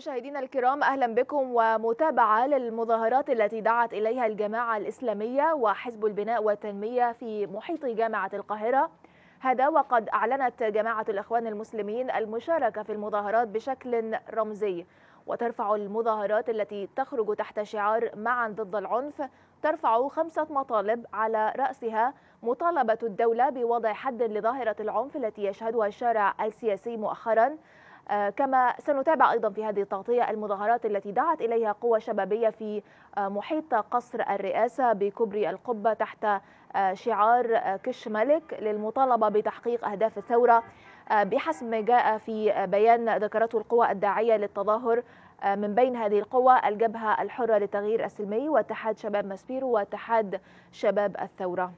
مشاهدينا الكرام اهلا بكم ومتابعه للمظاهرات التي دعت اليها الجماعه الاسلاميه وحزب البناء والتنميه في محيط جامعه القاهره هذا وقد اعلنت جماعه الاخوان المسلمين المشاركه في المظاهرات بشكل رمزي وترفع المظاهرات التي تخرج تحت شعار معا ضد العنف ترفع خمسه مطالب على راسها مطالبه الدوله بوضع حد لظاهره العنف التي يشهدها الشارع السياسي مؤخرا كما سنتابع أيضا في هذه التغطية المظاهرات التي دعت إليها قوى شبابية في محيط قصر الرئاسة بكبري القبة تحت شعار كش ملك للمطالبة بتحقيق أهداف الثورة بحسب ما جاء في بيان ذكرته القوى الداعية للتظاهر من بين هذه القوى الجبهة الحرة للتغيير السلمي واتحاد شباب مسبيرو واتحاد شباب الثورة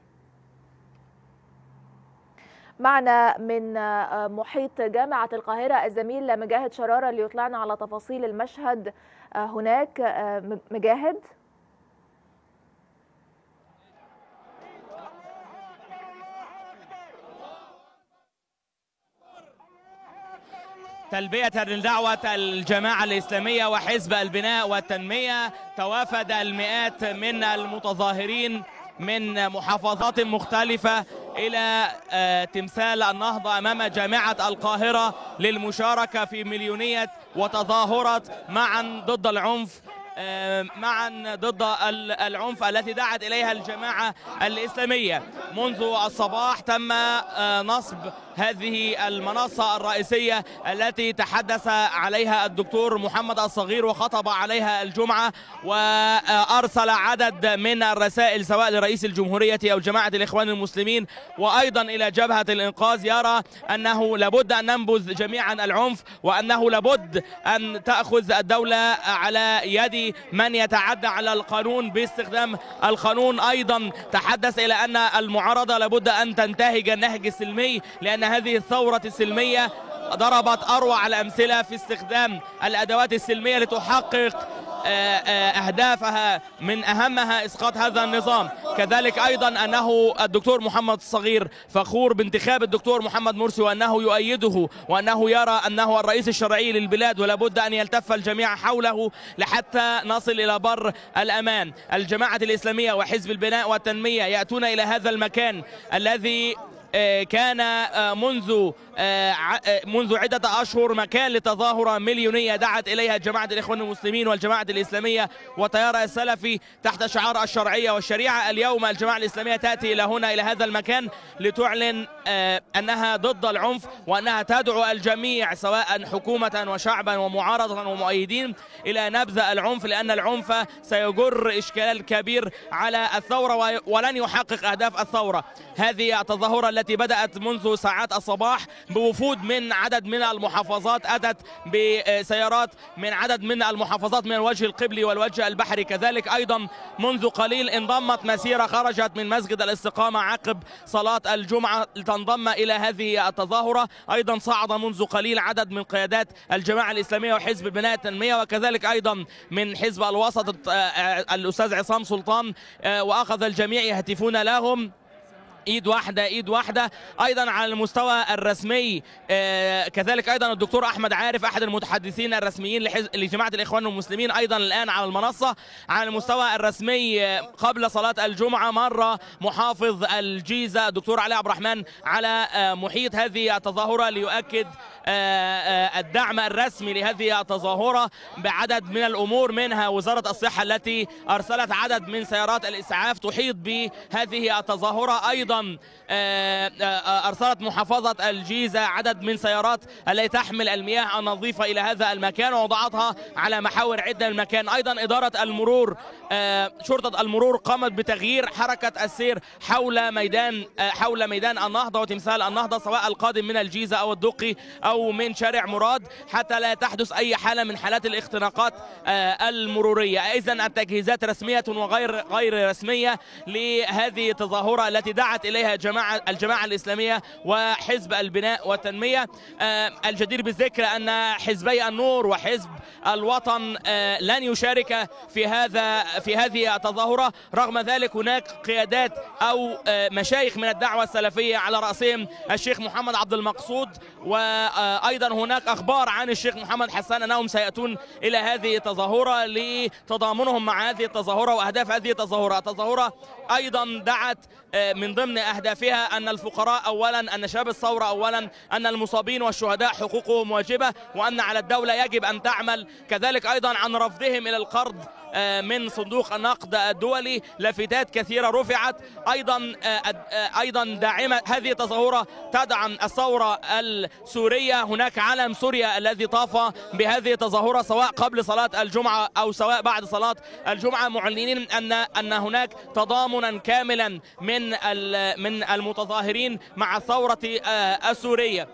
معنا من محيط جامعة القاهرة الزميل مجاهد شرارة ليطلعنا على تفاصيل المشهد هناك مجاهد تلبية لدعوة الجماعة الإسلامية وحزب البناء والتنمية توافد المئات من المتظاهرين من محافظات مختلفة إلى تمثال النهضة أمام جامعة القاهرة للمشاركة في مليونية وتظاهرة معا ضد العنف معا ضد العنف التي دعت إليها الجماعة الإسلامية منذ الصباح تم نصب هذه المنصة الرئيسية التي تحدث عليها الدكتور محمد الصغير وخطب عليها الجمعة وأرسل عدد من الرسائل سواء لرئيس الجمهورية أو جماعة الإخوان المسلمين وأيضا إلى جبهة الإنقاذ يرى أنه لابد أن ننبذ جميعا العنف وأنه لابد أن تأخذ الدولة على يد من يتعدى على القانون باستخدام القانون أيضا تحدث إلى أن المعارضة لابد أن تنتهج النهج السلمي لأن هذه الثورة السلمية ضربت أروع الأمثلة في استخدام الأدوات السلمية لتحقق أهدافها من أهمها إسقاط هذا النظام كذلك أيضا أنه الدكتور محمد الصغير فخور بانتخاب الدكتور محمد مرسي وأنه يؤيده وأنه يرى أنه الرئيس الشرعي للبلاد ولابد أن يلتف الجميع حوله لحتى نصل إلى بر الأمان الجماعة الإسلامية وحزب البناء والتنمية يأتون إلى هذا المكان الذي كان منذ منذ عدة أشهر مكان لتظاهرة مليونية دعت إليها جماعة الإخوان المسلمين والجماعة الإسلامية وتيار السلفي تحت شعار الشرعية والشريعة اليوم الجماعة الإسلامية تأتي إلى هنا إلى هذا المكان لتعلن أنها ضد العنف وأنها تدعو الجميع سواء حكومة وشعبا ومعارضة ومؤيدين إلى نبذ العنف لأن العنف سيجر إشكال كبير على الثورة ولن يحقق أهداف الثورة هذه التظاهرة التي بدأت منذ ساعات الصباح بوفود من عدد من المحافظات أتت بسيارات من عدد من المحافظات من الوجه القبلي والوجه البحري كذلك أيضا منذ قليل انضمت مسيرة خرجت من مسجد الاستقامة عقب صلاة الجمعة لتنضم إلى هذه التظاهرة أيضا صعد منذ قليل عدد من قيادات الجماعة الإسلامية وحزب بناء التنمية وكذلك أيضا من حزب الوسط الأستاذ عصام سلطان وأخذ الجميع يهتفون لهم ايد واحده ايد واحده ايضا على المستوى الرسمي آه كذلك ايضا الدكتور احمد عارف احد المتحدثين الرسميين لجماعه الاخوان المسلمين ايضا الان على المنصه على المستوى الرسمي آه قبل صلاه الجمعه مره محافظ الجيزه الدكتور علي عبد الرحمن على آه محيط هذه التظاهره ليؤكد الدعم الرسمي لهذه التظاهره بعدد من الامور منها وزاره الصحه التي ارسلت عدد من سيارات الاسعاف تحيط بهذه التظاهره ايضا ايضا ارسلت محافظه الجيزه عدد من سيارات التي تحمل المياه النظيفه الى هذا المكان ووضعتها على محاور عده المكان ايضا اداره المرور شرطه المرور قامت بتغيير حركه السير حول ميدان حول ميدان النهضه وتمثال النهضه سواء القادم من الجيزه او الدقي او من شارع مراد حتى لا تحدث اي حاله من حالات الاختناقات المروريه اذا التجهيزات رسميه وغير غير رسميه لهذه التظاهره التي دعت دعت اليها جماعه الجماعه الاسلاميه وحزب البناء والتنميه آه، الجدير بالذكر ان حزبي النور وحزب الوطن آه، لن يشارك في هذا في هذه التظاهره رغم ذلك هناك قيادات او آه، مشايخ من الدعوه السلفيه على راسهم الشيخ محمد عبد المقصود وايضا هناك اخبار عن الشيخ محمد حسان انهم سياتون الى هذه التظاهره لتضامنهم مع هذه التظاهره واهداف هذه التظاهره التظاهره ايضا دعت آه، من ضمن اهدافها ان الفقراء اولا ان شباب الثوره اولا ان المصابين والشهداء حقوقهم واجبه وان على الدوله يجب ان تعمل كذلك ايضا عن رفضهم الى القرض آه، من صندوق النقد الدولي لافتات كثيره رفعت ايضا آه، آه، ايضا داعمه هذه التظاهره تدعم الثوره السوريه هناك علم سوريا الذي طاف بهذه التظاهره سواء قبل صلاه الجمعه او سواء بعد صلاه الجمعه معلنين ان ان هناك تضامنا كاملا من ال- من المتظاهرين مع الثوره آه، السوريه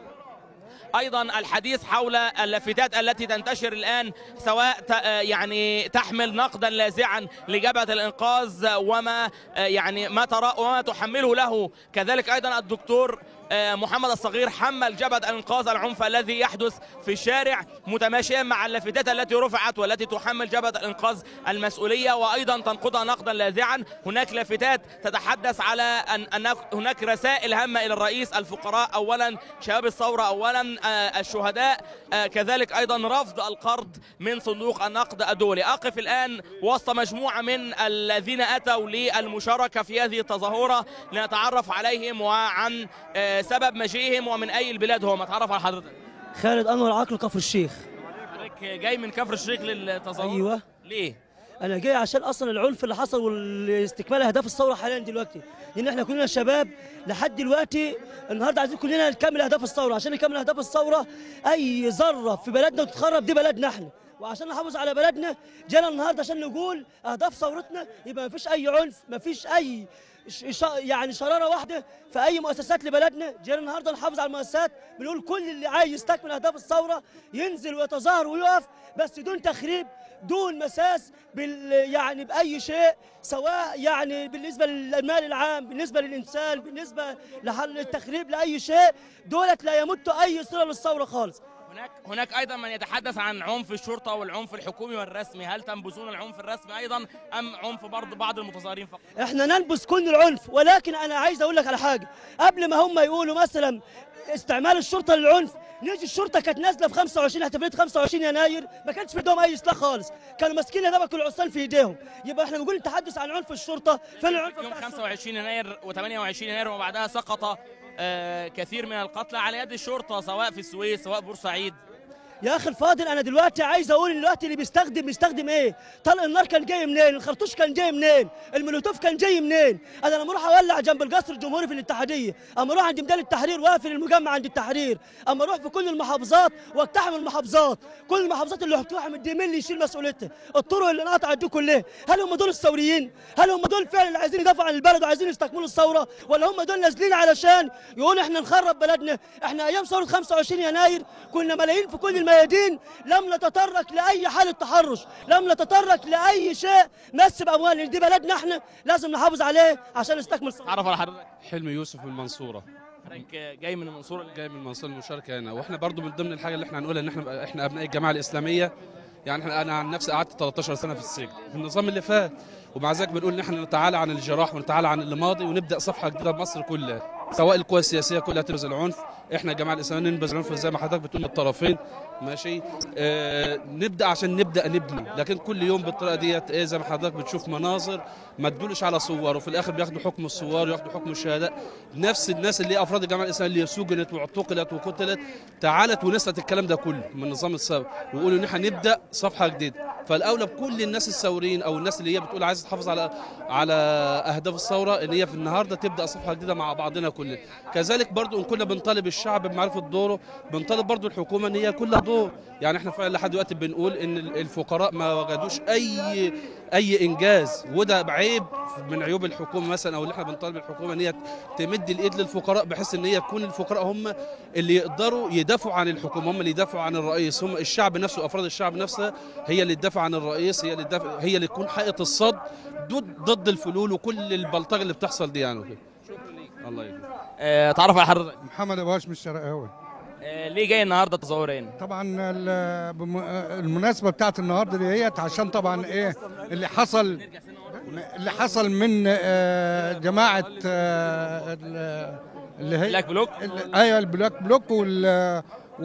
ايضا الحديث حول اللافتات التي تنتشر الان سواء ت- آه يعني تحمل نقدا لاذعا لجبهه الانقاذ وما آه يعني ما ترى وما تحمله له كذلك ايضا الدكتور آه محمد الصغير حمل جبهه الانقاذ العنف الذي يحدث في الشارع متماشيا مع اللافتات التي رفعت والتي تحمل جبهه الانقاذ المسؤوليه وايضا تنقضها نقدا لاذعا هناك لافتات تتحدث على ان ان هناك رسائل هامه الى الرئيس الفقراء اولا شباب الثوره اولا آه، الشهداء آه، كذلك ايضا رفض القرض من صندوق النقد الدولي اقف الان وسط مجموعه من الذين اتوا للمشاركه في هذه التظاهره لنتعرف عليهم وعن آه، سبب مجيئهم ومن اي البلاد هم اتعرف على حضرتك خالد انور عقل كفر الشيخ حضرتك جاي من كفر الشيخ للتظاهر ايوه ليه انا جاي عشان اصلا العنف اللي حصل واستكمال اهداف الثوره حاليا دلوقتي لان احنا كلنا شباب لحد دلوقتي النهارده عايزين كلنا نكمل اهداف الثوره عشان نكمل اهداف الثوره اي ذره في بلدنا وتتخرب دي بلدنا احنا وعشان نحافظ على بلدنا جينا النهارده عشان نقول اهداف ثورتنا يبقى ما فيش اي عنف ما فيش اي ش- ش- يعني شراره واحده في اي مؤسسات لبلدنا جينا النهارده نحافظ على المؤسسات بنقول كل اللي عايز يستكمل اهداف الثوره ينزل ويتظاهر ويقف بس دون تخريب دون مساس بال يعني باي شيء سواء يعني بالنسبه للمال العام بالنسبه للانسان بالنسبه لحل التخريب لاي شيء دولت لا يمتوا اي صله للثوره خالص هناك هناك ايضا من يتحدث عن عنف الشرطه والعنف الحكومي والرسمي هل تنبذون العنف الرسمي ايضا ام عنف برضه بعض المتظاهرين فقط احنا ننبذ كل العنف ولكن انا عايز اقول لك على حاجه قبل ما هم يقولوا مثلا استعمال الشرطه للعنف نيجي الشرطه كانت نازله في 25 احتفاليه 25 يناير ما كانش في ايدهم اي سلاح خالص كانوا ماسكين دبكوا العصيان في ايديهم يبقى احنا بنقول التحدث عن عنف الشرطه فين العنف يوم بتاع الشرطة؟ 25 يناير و28 يناير وبعدها سقط آه، كثير من القتلى على يد الشرطه سواء في السويس سواء بورسعيد يا اخي الفاضل انا دلوقتي عايز اقول دلوقتي اللي بيستخدم بيستخدم ايه طلق النار كان جاي منين الخرطوش كان جاي منين المولوتوف كان جاي منين انا لما اروح اولع جنب القصر الجمهوري في الاتحاديه اما اروح عند ميدان التحرير واقفل المجمع عند التحرير اما اروح في كل المحافظات واقتحم المحافظات كل المحافظات اللي هتقتحم دي مين اللي يشيل مسؤوليتها الطرق اللي انقطعت دي كلها هل هم دول الثوريين هل هم دول فعلا اللي عايزين يدافعوا عن البلد وعايزين يستكملوا الثوره ولا هم دول نازلين علشان يقولوا احنا نخرب بلدنا احنا ايام ثوره 25 يناير كنا ملايين في كل الميادين لم نتطرق لاي حاله تحرش لم نتطرق لاي شيء مس باموال لان دي بلدنا احنا لازم نحافظ عليه عشان نستكمل الثورة. تعرف على حضرتك حلمي يوسف من المنصوره حضرتك جاي من المنصوره جاي من المنصوره المشاركه هنا واحنا برضو من ضمن الحاجه اللي احنا هنقولها ان احنا احنا ابناء الجماعه الاسلاميه يعني احنا انا عن نفسي قعدت 13 سنه في السجن في النظام اللي فات ومع ذلك بنقول ان احنا نتعالى عن الجراح ونتعالى عن اللي ماضي ونبدا صفحه جديده بمصر كلها سواء القوى السياسيه كلها تنبذ العنف احنا الجماعه الاسلاميه ننبذ العنف زي ما حضرتك بتقول من الطرفين ماشي آه نبدا عشان نبدا نبني لكن كل يوم بالطريقه ديت ايه زي ما حضرتك بتشوف مناظر ما تدلش على صور وفي الاخر بياخدوا حكم الصور وياخدوا حكم الشهداء نفس الناس اللي هي افراد الجماعه الاسلاميه اللي سجنت واعتقلت وقتلت تعالت ونسيت الكلام ده كله من النظام السابق ويقولوا ان احنا نبدا صفحه جديده فالاولى بكل الناس الثوريين او الناس اللي هي بتقول عايزه تحافظ على على اهداف الثوره ان هي في النهارده تبدا صفحه جديده مع بعضنا كلنا كذلك برضو ان كنا بنطالب الشعب بمعرفه دوره بنطالب برضو الحكومه ان هي كلها دور يعني احنا فعلا لحد دلوقتي بنقول ان الفقراء ما وجدوش اي اي انجاز وده عيب من عيوب الحكومه مثلا او اللي احنا بنطالب الحكومه ان هي تمد الايد للفقراء بحيث ان هي تكون الفقراء هم اللي يقدروا يدافعوا عن الحكومه هم اللي يدافعوا عن الرئيس هم الشعب نفسه افراد الشعب نفسها هي اللي تدافع عن الرئيس هي اللي تدافع هي اللي تكون حائط الصد ضد ضد الفلول وكل البلطجه اللي بتحصل دي يعني وكده. الله يكرمك آه، تعرف على حضرتك محمد ابو هاشم الشرقاوي آه، ليه جاي النهارده تظاهرين طبعا ال- بم- المناسبه بتاعت النهارده ديت عشان طبعا ايه اللي حصل اللي حصل من آه، جماعه آه، ال- اللي هي بلاك بلوك ال- ايوه البلاك بلوك وال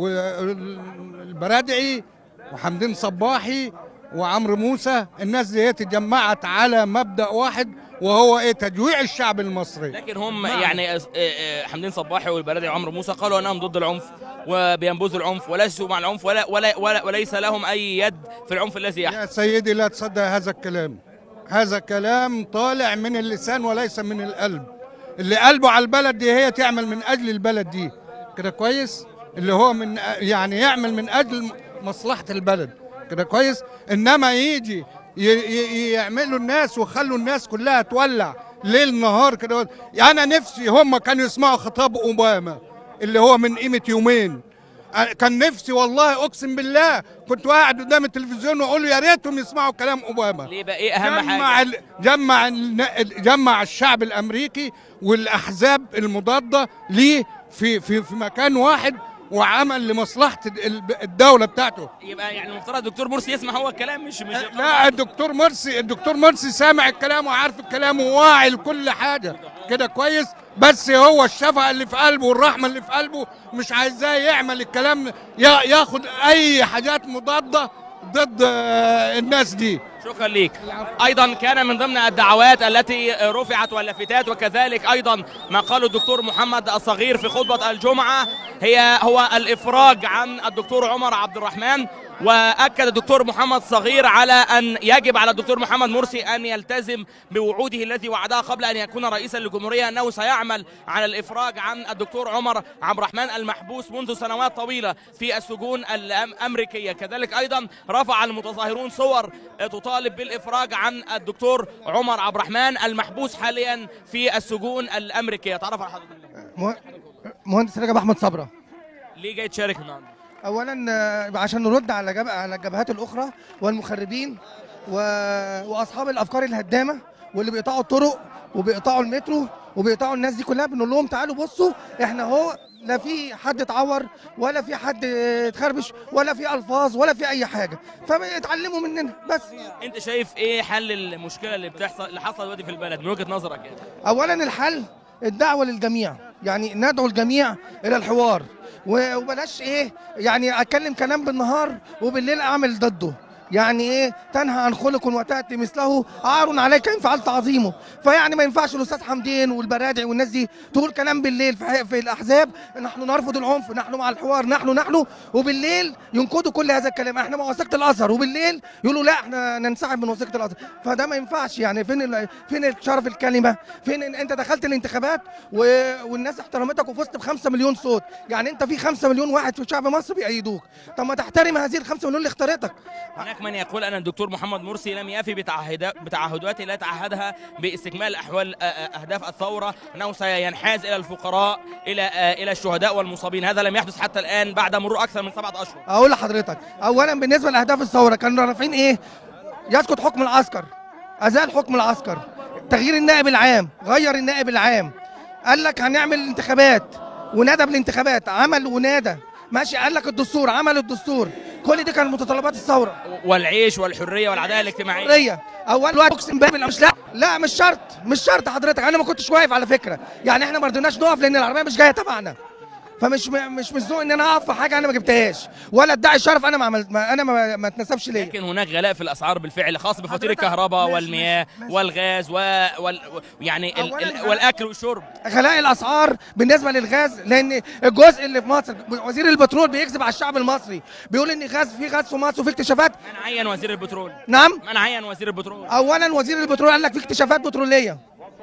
والبرادعي وحمدين صباحي وعمرو موسى الناس دي اتجمعت على مبدا واحد وهو ايه تجويع الشعب المصري لكن هم نعم. يعني آه، آه، حمدين صباحي والبلدي وعمرو موسى قالوا انهم ضد العنف وبينبذوا العنف وليسوا مع العنف ولا ولا ولا وليس لهم اي يد في العنف الذي يحدث يا سيدي لا تصدق هذا الكلام هذا كلام طالع من اللسان وليس من القلب اللي قلبه على البلد دي هي تعمل من اجل البلد دي كده كويس اللي هو من يعني يعمل من اجل مصلحه البلد كده كويس انما يجي ي- ي- يعملوا الناس ويخلوا الناس كلها تولع ليل نهار كده انا نفسي هم كانوا يسمعوا خطاب اوباما اللي هو من قيمه يومين أنا كان نفسي والله اقسم بالله كنت قاعد قدام التلفزيون واقول يا ريتهم يسمعوا كلام اوباما ليه بقى ايه اهم جمع حاجه ال- جمع ال- جمع الشعب الامريكي والاحزاب المضاده ليه في في في مكان واحد وعمل لمصلحه ال- الدوله بتاعته يبقى يعني المفترض الدكتور مرسي يسمع هو الكلام مش مش لا الدكتور مرسي الدكتور مرسي سامع الكلام وعارف الكلام وواعي لكل حاجه كده كويس بس هو الشفقه اللي في قلبه والرحمه اللي في قلبه مش عايزاه يعمل الكلام يا- ياخد اي حاجات مضاده ضد آه، الناس دي شكرا ليك ايضا كان من ضمن الدعوات التي رفعت واللافتات وكذلك ايضا ما قاله الدكتور محمد الصغير في خطبه الجمعه هي هو الافراج عن الدكتور عمر عبد الرحمن واكد الدكتور محمد صغير على ان يجب على الدكتور محمد مرسي ان يلتزم بوعوده التي وعدها قبل ان يكون رئيسا للجمهوريه انه سيعمل على الافراج عن الدكتور عمر عبد الرحمن المحبوس منذ سنوات طويله في السجون الامريكيه كذلك ايضا رفع المتظاهرون صور تطالب بالافراج عن الدكتور عمر عبد الرحمن المحبوس حاليا في السجون الامريكيه تعرف على حضرتك مه- مهندس رجب احمد صبره ليه جاي تشارك النهارده اولا آه، عشان نرد على جب... على الجبهات الاخرى والمخربين و... واصحاب الافكار الهدامه واللي بيقطعوا الطرق وبيقطعوا المترو وبيقطعوا الناس دي كلها بنقول لهم تعالوا بصوا احنا هو لا في حد اتعور ولا في حد آه، اتخربش ولا في الفاظ ولا في اي حاجه فبيتعلموا مننا بس انت شايف ايه حل المشكله اللي بتحصل اللي حصل دلوقتي في البلد من وجهه نظرك يعني اولا الحل الدعوه للجميع يعني ندعو الجميع الى الحوار و- وبلاش ايه يعني اتكلم كلام بالنهار وبالليل اعمل ضده يعني ايه تنهى عن خلق وتاتي مثله عار عليك ان فعلت عظيمه فيعني ما ينفعش الاستاذ حمدين والبرادعي والناس دي تقول كلام بالليل في, في الاحزاب نحن نرفض العنف نحن مع الحوار نحن نحن وبالليل ينقضوا كل هذا الكلام احنا مع وثيقه الازهر وبالليل يقولوا لا احنا ننسحب من وثيقه الازهر فده ما ينفعش يعني فين ال- فين شرف الكلمه فين إن انت دخلت الانتخابات و... والناس احترمتك وفزت بخمسة مليون صوت يعني انت في خمسة مليون واحد في شعب مصر بيأيدوك طب ما تحترم هذه الخمسة مليون اللي اختارتك هناك من يقول ان الدكتور محمد مرسي لم يفي بتعهد- بتعهداته التي تعهدها باستكمال احوال آه، آه، اهداف الثوره انه سينحاز الى الفقراء الى آه، الى الشهداء والمصابين هذا لم يحدث حتى الان بعد مرور اكثر من سبعه اشهر اقول لحضرتك اولا بالنسبه لاهداف الثوره كانوا رافعين ايه يسقط حكم العسكر ازال حكم العسكر تغيير النائب العام غير النائب العام قال لك هنعمل انتخابات ونادى بالانتخابات عمل ونادى ماشي قال لك الدستور عمل الدستور كل دي كانت متطلبات الثوره والعيش والحريه والعداله الاجتماعيه حريه اول وقت اقسم بالله مش لا لا مش شرط مش شرط حضرتك انا ما كنتش واقف على فكره يعني احنا ما رضيناش نقف لان العربيه مش جايه تبعنا فمش مش مش ذوق ان انا اقف في حاجه انا ما جبتهاش ولا ادعي شرف انا ما عملت ما انا ما, ما اتنسبش ليا لكن هناك غلاء في الاسعار بالفعل خاص بفواتير حضرتك الكهرباء ماشي، والمياه ماشي، ماشي. والغاز و... وال... يعني ال... أولاً ال... غلاء- والاكل والشرب غلاء الاسعار بالنسبه للغاز لان الجزء اللي في مصر وزير البترول بيكذب على الشعب المصري بيقول ان غاز في غاز في مصر وفي اكتشافات من عين وزير البترول نعم من عين وزير البترول اولا وزير البترول قال لك في اكتشافات بتروليه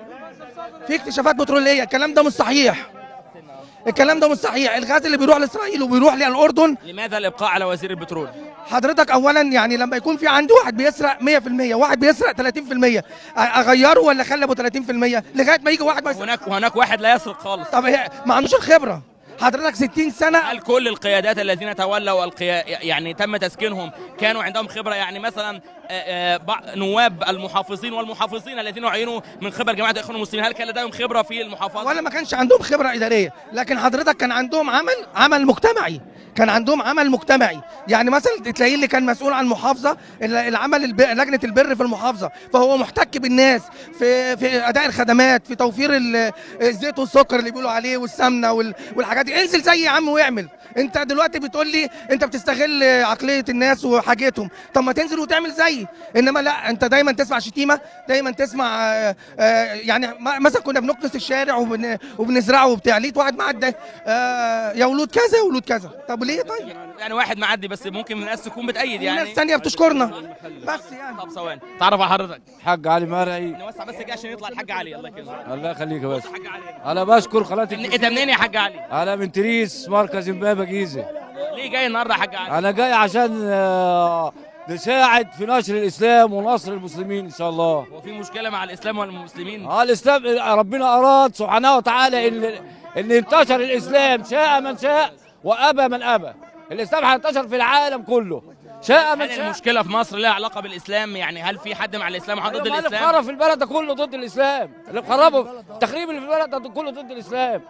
في اكتشافات بتروليه الكلام ده مش صحيح الكلام ده مش صحيح الغاز اللي بيروح لاسرائيل وبيروح للاردن لماذا الابقاء على وزير البترول حضرتك اولا يعني لما يكون في عندي واحد بيسرق 100% واحد بيسرق 30% اغيره ولا اخلي ابو 30% لغايه ما يجي واحد ما يسرق هناك وهناك واحد لا يسرق خالص طب هي ما عندوش الخبره حضرتك 60 سنه هل كل القيادات الذين تولوا القيا... يعني تم تسكينهم كانوا عندهم خبره يعني مثلا آه، آه، بع- نواب المحافظين والمحافظين الذين عينوا من قبل جماعه الاخوان المسلمين هل كان لديهم خبره في المحافظه؟ ولا ما كانش عندهم خبره اداريه لكن حضرتك كان عندهم عمل عمل مجتمعي كان عندهم عمل مجتمعي يعني مثلا تلاقيه اللي كان مسؤول عن محافظه ال- العمل الب... لجنه البر في المحافظه فهو محتك بالناس في في اداء الخدمات في توفير ال- الزيت والسكر اللي بيقولوا عليه والسمنه وال... والحاجات دي انزل زي يا عم واعمل انت دلوقتي بتقول لي انت بتستغل عقليه الناس وحاجتهم طب ما تنزل وتعمل زيي انما لا انت دايما تسمع شتيمه دايما تسمع آه، آه، يعني م- مثلا كنا بنكنس الشارع وبن... وبنزرعه وبتاع لقيت واحد معدي آه، يا ولود كذا يا ولود كذا طب ليه طيب يعني واحد معدي بس ممكن من الناس تكون بتأيد يعني يعني ناس ثانيه بتشكرنا بس يعني طب ثواني تعرف على حضرتك حق علي مرعي نوسع بس كده عشان يطلع الحاج علي الله يكرمك الله يخليك بس حاج علي انا بشكر قناه انت الجزيرة. منين يا حاج علي؟ انا من تريس مركز امبابه جيزه ليه جاي النهارده يا حاج علي؟ انا جاي عشان آه، نساعد في نشر الاسلام ونصر المسلمين ان شاء الله هو في مشكله مع الاسلام والمسلمين؟ اه الاسلام ربنا اراد سبحانه وتعالى ان ان ينتشر الاسلام شاء من شاء وابى من ابى الاسلام هينتشر في العالم كله شاء من هل شاء المشكله في مصر لها علاقه بالاسلام؟ يعني هل في حد مع الاسلام وحد ضد أيوة، ما اللي الاسلام؟ خرب في البلد ده كله ضد الاسلام اللي خربه التخريب اللي في البلد ده كله ضد الاسلام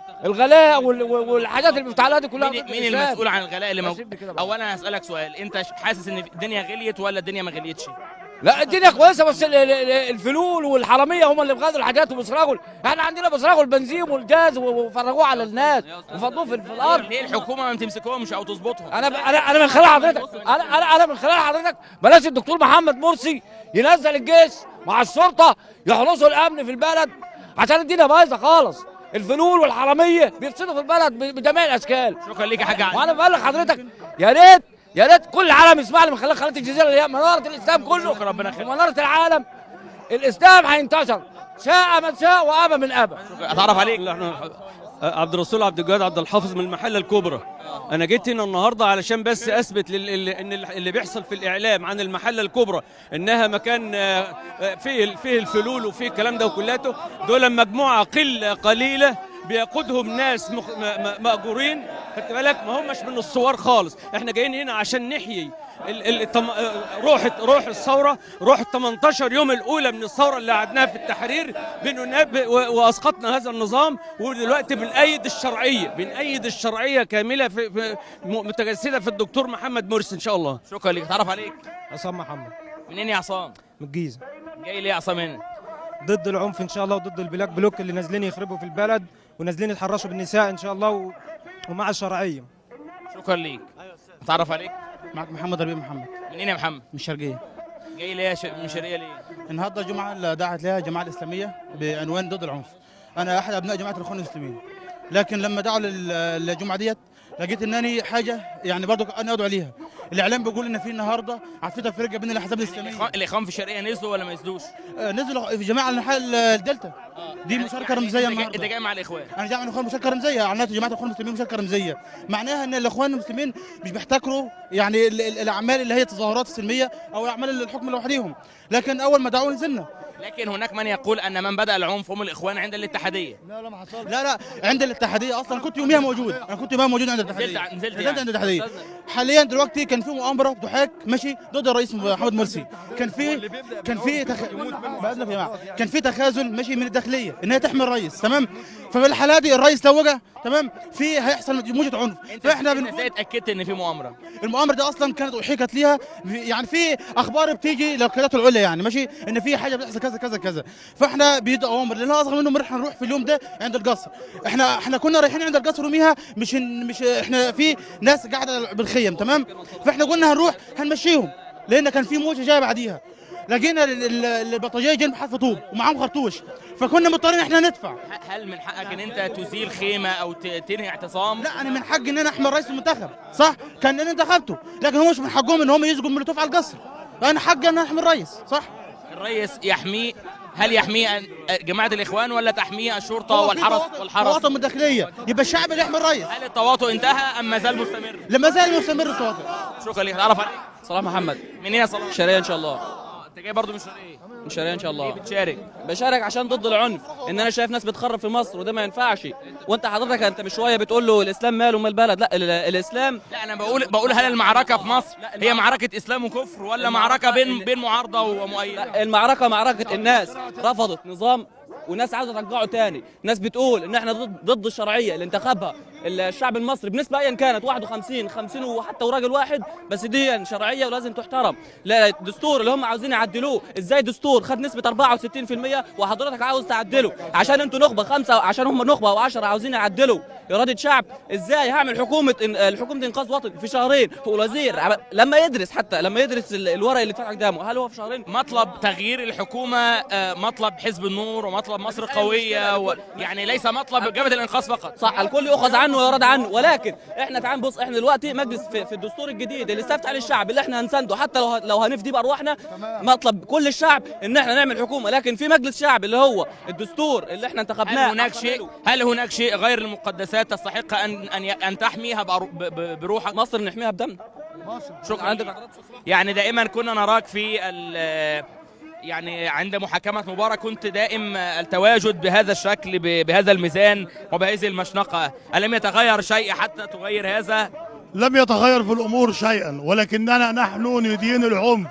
الغلاء وال- والحاجات اللي بتاعها دي كلها مين ضد مين الإسلام. المسؤول عن الغلاء اللي بس موجود؟ سيبني كده بقى. اولا هسالك سؤال انت ش- حاسس ان الدنيا غليت ولا الدنيا ما غليتش؟ لا الدنيا كويسه بس ال- ال- ال- الفلول والحراميه هم اللي بغادوا الحاجات وبيسرقوا احنا عندنا بيسرقوا البنزين والجاز و- وفرغوه على الناس وفضوه في, في الارض ليه الحكومه ما بتمسكهمش او تظبطهم؟ انا ب- انا انا من خلال حضرتك انا انا انا من خلال حضرتك بلاش الدكتور محمد مرسي ينزل الجيش مع الشرطه يحرسوا الامن في البلد عشان الدنيا بايظه خالص الفلول والحراميه بيفسدوا في البلد ب- بجميع الاشكال شكرا ليك يا حاج علي وانا بقول لحضرتك يا ريت يا ريت كل العالم يسمعني من خلال قناه الجزيره اللي هي مناره الاسلام كله شكرا ربنا يخليك. ومناره العالم الاسلام هينتشر شاء من شاء وابى من ابى اتعرف عليك لا، احنا عبد الرسول عبد الجواد عبد الحافظ من المحله الكبرى انا جيت هنا النهارده علشان بس اثبت لل- ال- ان ال- اللي بيحصل في الاعلام عن المحله الكبرى انها مكان آه، آه، فيه فيه الفلول وفيه الكلام ده وكلاته دول مجموعه قله قليله بيقودهم ناس مخ... م- م- مأجورين خدت بالك ما همش من الثوار خالص احنا جايين هنا عشان نحيي ال... ال... التم... آه، روح روح الثوره روح ال 18 يوم الاولى من الثوره اللي قعدناها في التحرير بنناب و... واسقطنا هذا النظام ودلوقتي بنأيد الشرعيه بنأيد الشرعيه كامله في... في م- متجسده في الدكتور محمد مرسي ان شاء الله شكرا ليك اتعرف عليك عصام محمد منين يا عصام؟ من الجيزه جاي ليه يا عصام هنا؟ ضد العنف ان شاء الله وضد البلاك بلوك اللي نازلين يخربوا في البلد ونازلين يتحرشوا بالنساء ان شاء الله و... ومع الشرعيه شكرا ليك اتعرف عليك معك محمد ربيع محمد منين يا محمد؟ من الشرقيه جاي ليه يا ش... من شرقيه ليه؟ النهارده الجمعه اللي دعت لها الجماعه الاسلاميه بعنوان ضد العنف انا احد ابناء جماعه الاخوان المسلمين لكن لما دعوا لل- للجمعه ديت لقيت انني حاجه يعني برضو انا ادعو ليها الاعلام بيقول ان في النهارده في تفرقه بين الاحزاب الاسلاميه الإخوان- الاخوان في الشرقيه نزلوا ولا ما نزلوش؟ آه، نزلوا في جماعه انحاء الدلتا دي مشاركه رمزيه انت جاي- النهارده انت جاي مع الاخوان انا جاي من الاخوان مشاركه رمزيه اعلنت جماعه الاخوان المسلمين مشاركه رمزيه معناها ان الاخوان المسلمين مش بيحتكروا يعني ال- ال- الاعمال اللي هي التظاهرات السلميه او اعمال الحكم لوحدهم لكن اول ما دعوا نزلنا لكن هناك من يقول ان من بدا العنف هم الاخوان عند الاتحاديه لا لا عند الاتحاديه اصلا كنت يوميها موجود انا كنت يوميها موجود عند الاتحاديه نزلت- نزلت نزلت يعني. عند الاتحاديه حاليا دلوقتي كان في مؤامره ضحاك ماشي ضد الرئيس محمد مرسي كان في كان في تخ... بأذنك يا جماعه كان في تخاذل ماشي من الداخليه ان هي تحمي الرئيس تمام ففي الحاله دي الرئيس لو وجع تمام في هيحصل موجه عنف انت فاحنا انت بنقول ازاي اتاكدت ان في مؤامره؟ المؤامره دي اصلا كانت احيكت ليها في- يعني في اخبار بتيجي للقيادات العليا يعني ماشي ان في حاجه بتحصل كذا كذا كذا فاحنا بيد اوامر لان اصغر منهم احنا نروح في اليوم ده عند القصر احنا احنا كنا رايحين عند القصر يوميها مش إن- مش احنا في ناس قاعده بالخيم تمام فاحنا قلنا هنروح هنمشيهم لان كان في موجه جايه بعديها لقينا ال- ال- البلطجيه جايين بحرف طوب ومعاهم خرطوش فكنا مضطرين احنا ندفع ه- هل من حقك ان انت تزيل خيمه او ت- تنهي اعتصام؟ لا انا من حقي ان انا احمي الرئيس المنتخب صح كان انا انتخبته لكن هو مش من حقهم ان هم يسجوا مولوتوف على القصر انا حقي ان أنا احمي الرئيس صح الرئيس يحميه هل يحميه أن- جماعه الاخوان ولا تحميه الشرطه هو في والحرس تواطؤ- والحرس؟ تواطؤ من الداخليه يبقى الشعب اللي يحمي الرئيس هل التواطؤ انتهى ام ما زال مستمر؟ لما زال مستمر التواطؤ شكرا ليك تعرف عليك صلاح محمد منين يا صلاح؟ شرقية ان شاء الله آه، انت جاي برضه من الشرقيه شارع ان شاء الله بتشارك بشارك عشان ضد العنف ان انا شايف ناس بتخرب في مصر وده ما ينفعش وانت حضرتك انت من شويه بتقول له الاسلام ماله ومال البلد لا ال- الاسلام لا انا بقول بقول هل المعركه في مصر هي معركه اسلام وكفر ولا معركه بين بين معارضه ومؤيده المعركه معركه الناس رفضت نظام وناس عاوزه ترجعه تاني ناس بتقول ان احنا ضد ضد الشرعيه اللي انتخبها الشعب المصري بنسبه ايا كانت 51 50 وحتى وراجل واحد بس دي شرعيه ولازم تحترم لا الدستور اللي هم عاوزين يعدلوه ازاي دستور خد نسبه 64% وحضرتك عاوز تعدله عشان انتوا نخبه خمسه عشان هم نخبه و10 عاوزين يعدلوا اراده شعب ازاي هعمل حكومه إن- حكومه انقاذ وطني في شهرين والوزير عم- لما يدرس حتى لما يدرس ال- الورق اللي فتح قدامه هل هو في شهرين مطلب تغيير الحكومه آه، مطلب حزب النور ومطلب مصر قويه و... يعني ليس مطلب جبهه الانقاذ فقط صح الكل يؤخذ عنه ويراد عنه ولكن احنا تعال بص احنا دلوقتي مجلس في, في الدستور الجديد اللي استفتح عليه الشعب اللي احنا هنسنده حتى لو ه- لو هنفدي بارواحنا مطلب كل الشعب ان احنا نعمل حكومه لكن في مجلس شعب اللي هو الدستور اللي احنا هل انتخبناه هناك شيء هل هناك شيء غير المقدسات تستحق ان ان ي- ان تحميها بأرو- ب- ب- بروحك مصر نحميها بدمنا شكرا عندك يعني دائما كنا نراك في ال- يعني عند محاكمة مبارك كنت دائم التواجد بهذا الشكل ب- بهذا الميزان وبهذه المشنقة ألم يتغير شيء حتى تغير هذا لم يتغير في الامور شيئا ولكننا نحن ندين العنف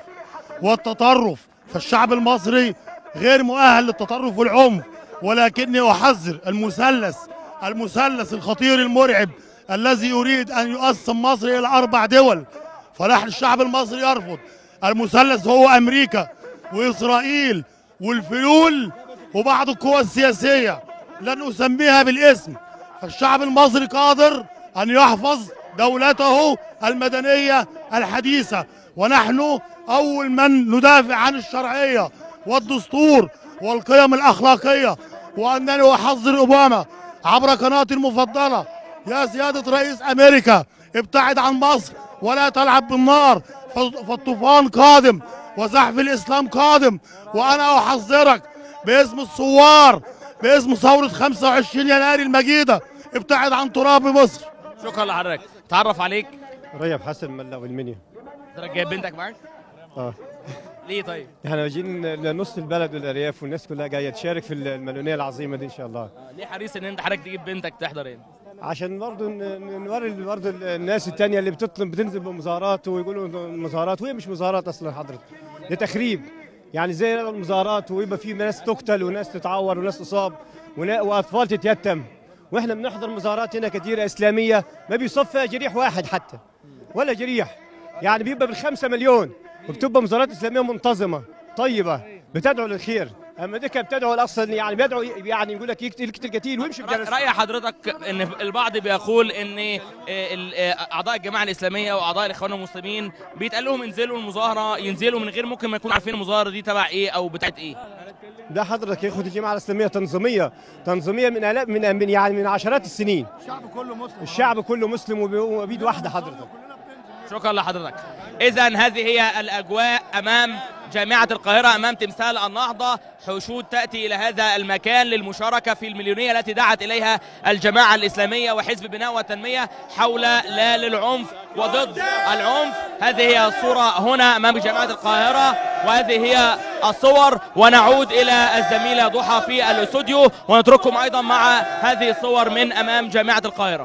والتطرف فالشعب المصري غير مؤهل للتطرف والعنف ولكني احذر المثلث المثلث الخطير المرعب الذي يريد ان يقسم مصر الى اربع دول فنحن الشعب المصري يرفض المثلث هو امريكا واسرائيل والفلول وبعض القوى السياسيه لن اسميها بالاسم فالشعب المصري قادر ان يحفظ دولته المدنيه الحديثه ونحن اول من ندافع عن الشرعيه والدستور والقيم الاخلاقيه وانني احذر اوباما عبر قناتي المفضله يا سياده رئيس امريكا ابتعد عن مصر ولا تلعب بالنار فالطوفان قادم وزحف الاسلام قادم وانا احذرك باسم الثوار باسم ثوره 25 يناير المجيده ابتعد عن تراب مصر شكرا لحضرتك تعرف عليك ريب حسن ملاوي المنيا حضرتك جايب بنتك معاك اه ليه طيب احنا جايين لنص البلد والارياف والناس كلها جايه تشارك في المليونيه العظيمه دي ان شاء الله ليه حريص ان انت حضرتك تجيب بنتك تحضر هنا عشان برضه ن- ن- نوري برضه الناس التانية اللي بتطلب بتنزل بمظاهرات ويقولوا مظاهرات وهي مش مظاهرات اصلا حضرتك ده تخريب يعني زي المظاهرات ويبقى في ناس تقتل وناس تتعور وناس تصاب ونا- واطفال تتيتم واحنا بنحضر مظاهرات هنا كثيره اسلاميه ما بيصف فيها جريح واحد حتى ولا جريح يعني بيبقى بالخمسة مليون وبتبقى مظاهرات اسلاميه منتظمه طيبه بتدعو للخير اما دي كانت بتدعو اصلا يعني بيدعو يعني يقول لك يقتل يقتل قتيل ويمشي بجنازته رأي حضرتك ان البعض بيقول ان آه، ال- آه، اعضاء الجماعه الاسلاميه واعضاء الاخوان المسلمين بيتقال لهم انزلوا المظاهره ينزلوا من غير ممكن ما يكونوا عارفين المظاهره دي تبع ايه او بتاعت ايه ده حضرتك يا اخوتي الجماعه الاسلاميه تنظيميه تنظيميه من آلاف من من يعني من عشرات السنين الشعب كله مسلم الشعب كله مسلم وب- وبيد واحده حضرتك شكرا لحضرتك اذا هذه هي الاجواء امام جامعة القاهرة أمام تمثال النهضة حشود تأتي إلى هذا المكان للمشاركة في المليونية التي دعت إليها الجماعة الإسلامية وحزب بناء والتنمية حول لا للعنف وضد العنف هذه هي الصورة هنا أمام جامعة القاهرة وهذه هي الصور ونعود إلى الزميلة ضحى في الاستوديو ونترككم أيضا مع هذه الصور من أمام جامعة القاهرة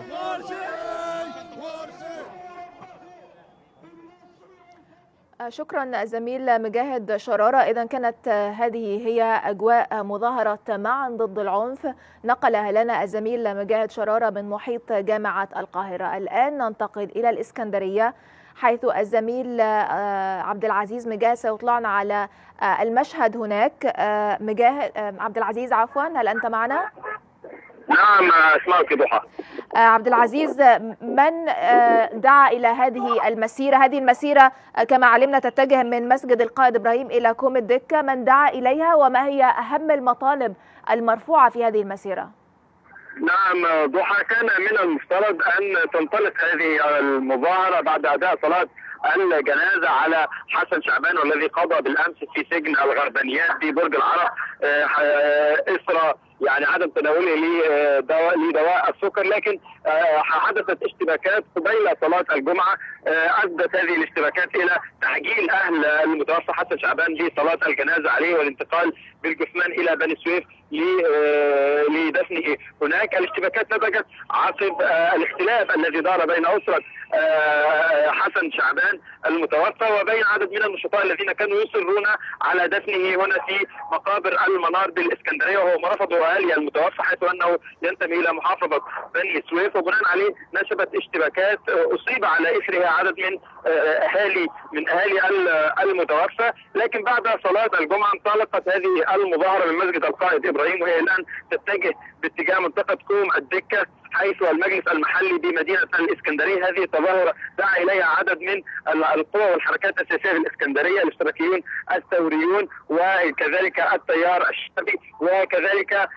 شكرا زميل مجاهد شرارة إذا كانت هذه هي أجواء مظاهرة معا ضد العنف نقلها لنا الزميل مجاهد شرارة من محيط جامعة القاهرة الآن ننتقل إلى الإسكندرية حيث الزميل عبد العزيز مجاهد سيطلعنا على المشهد هناك مجاهد عبد العزيز عفوا هل أنت معنا؟ نعم اسمعك ضحى عبد العزيز من دعا الى هذه المسيره هذه المسيره كما علمنا تتجه من مسجد القائد ابراهيم الى كوم الدكه من دعا اليها وما هي اهم المطالب المرفوعه في هذه المسيره نعم ضحى كان من المفترض ان تنطلق هذه المظاهره بعد اداء صلاه الجنازه على حسن شعبان والذي قضى بالامس في سجن الغربانيات في برج العرب اثر يعني عدم تناوله لدواء لدواء السكر لكن آه، حدثت اشتباكات قبيل صلاه الجمعه آه، ادت هذه الاشتباكات الى تعجيل اهل المتوفى حسن شعبان لصلاه الجنازه عليه والانتقال بالجثمان الى بني سويف ل- آه، لدفنه هناك الاشتباكات نتجت عقب آه، الاختلاف الذي دار بين اسره آه، حسن شعبان المتوفى وبين عدد من النشطاء الذين كانوا يصرون على دفنه هنا في مقابر المنار بالاسكندريه وهو ما رفضه اهالي المتوفى حيث انه ينتمي الى محافظه بني سويف وبناء عليه نشبت اشتباكات آه، اصيب على اثرها عدد من آه، اهالي من اهالي ال- المتوفى لكن بعد صلاه الجمعه انطلقت هذه المظاهره من مسجد القائد ابراهيم وهي الان تتجه باتجاه منطقه كوم الدكه حيث المجلس المحلي بمدينه الاسكندريه هذه التظاهره دعا اليها عدد من ال- القوى والحركات السياسيه في الاسكندريه الاشتراكيون الثوريون وكذلك التيار الشعبي وكذلك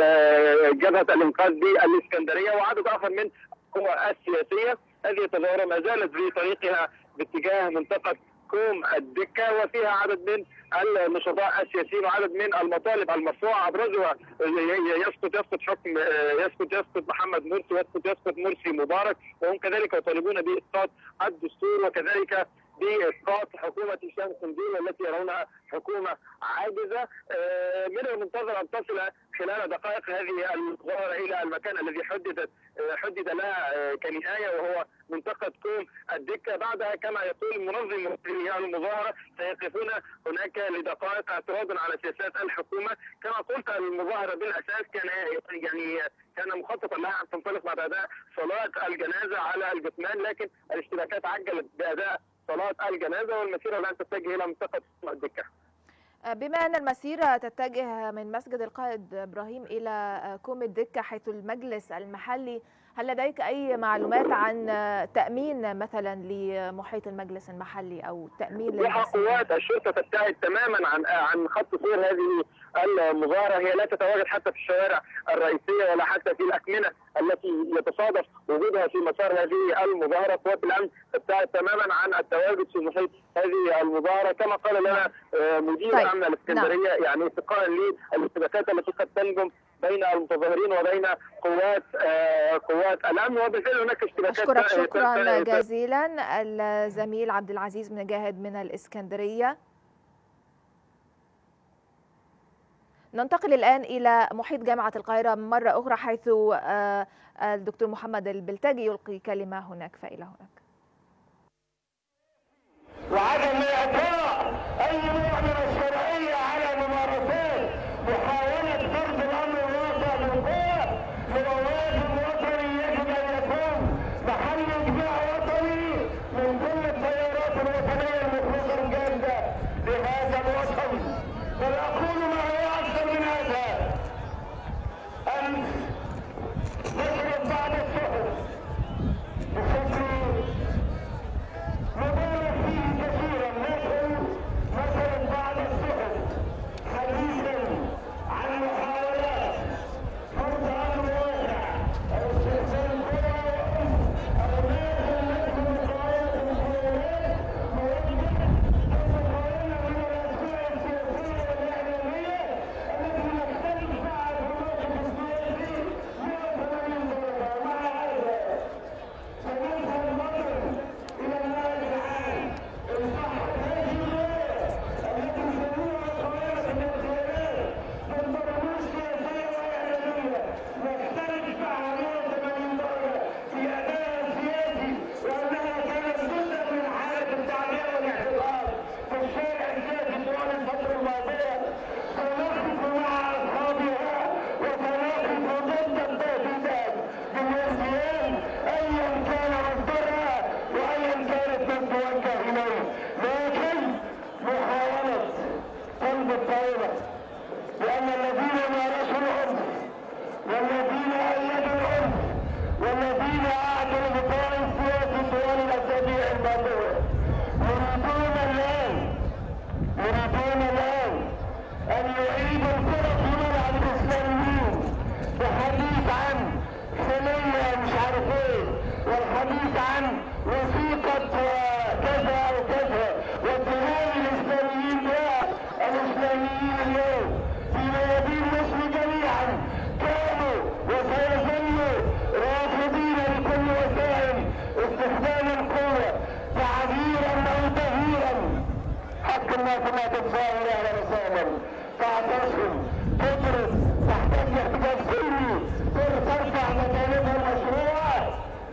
ال- جبهه الانقاذ بالاسكندريه وعدد اخر من القوى السياسيه هذه التظاهره ما زالت في طريقها باتجاه منطقه كوم الدكه وفيها عدد من النشطاء السياسيين وعدد من المطالب المرفوعه ابرزها يسقط يسقط حكم يسقط يسقط محمد مرسي يسقط يسقط مرسي مبارك وهم كذلك يطالبون باسقاط الدستور وكذلك باسقاط حكومه هشام قنديل التي يرونها حكومه عاجزه آه، من المنتظر ان تصل خلال دقائق هذه المظاهره الى المكان الذي حددت آه، حدد لها آه، كنهايه وهو منطقه كوم الدكه بعدها كما يقول منظم هذه المظاهره سيقفون هناك لدقائق اعتراضا على سياسات الحكومه كما قلت المظاهره بالاساس كان يعني كان مخططا لها ان تنطلق بعد اداء صلاه الجنازه على الجثمان لكن الاشتباكات عجلت باداء صلاه الجنازه والمسيره الان تتجه الى منطقه كوم الدكه بما أن المسيرة تتجه من مسجد القائد إبراهيم إلى كوم الدكة حيث المجلس المحلي هل لديك أي معلومات عن تأمين مثلا لمحيط المجلس المحلي أو تأمين أصبح للمسيرة؟ قوات الشرطه تبتعد تماما عن عن خط سير هذه المظاهره هي لا تتواجد حتى في الشوارع الرئيسيه ولا حتى في الاكمنه التي يتصادف وجودها في مسار هذه المظاهره قوات الامن تبتعد تماما عن التواجد في محيط هذه المظاهره كما قال لنا آه، مدير طيب، امن الاسكندريه يعني اتقاء للاشتباكات التي قد تنجم بين المتظاهرين وبين قوات آه، قوات الامن وبالفعل هناك اشتباكات أشكرك ت- شكرا ت- ت- جزيلا الزميل عبد العزيز مجاهد من الإسكندرية ننتقل الآن إلى محيط جامعة القاهرة مرة أخرى حيث آه، الدكتور محمد البلتاجي يلقي كلمة هناك فإلى هناك وعدم اعطاء اي نوع من الشرعيه على ممارسات محاوله فرض الامر الواقع بالقوه هو واجب وطني يجب ان يكون محل اجماع وطني من ضمن التيارات الوطنيه المخلصه الجاده لهذا الوطن بل اقول ما هو اكثر من هذا امس نشرت بعض الصحف بشكل حياكم لا تتفاعل اهلا وسهلا تعتصم تدرس تحتاج احتجاج سلمي ترفع مطالبها المشروعه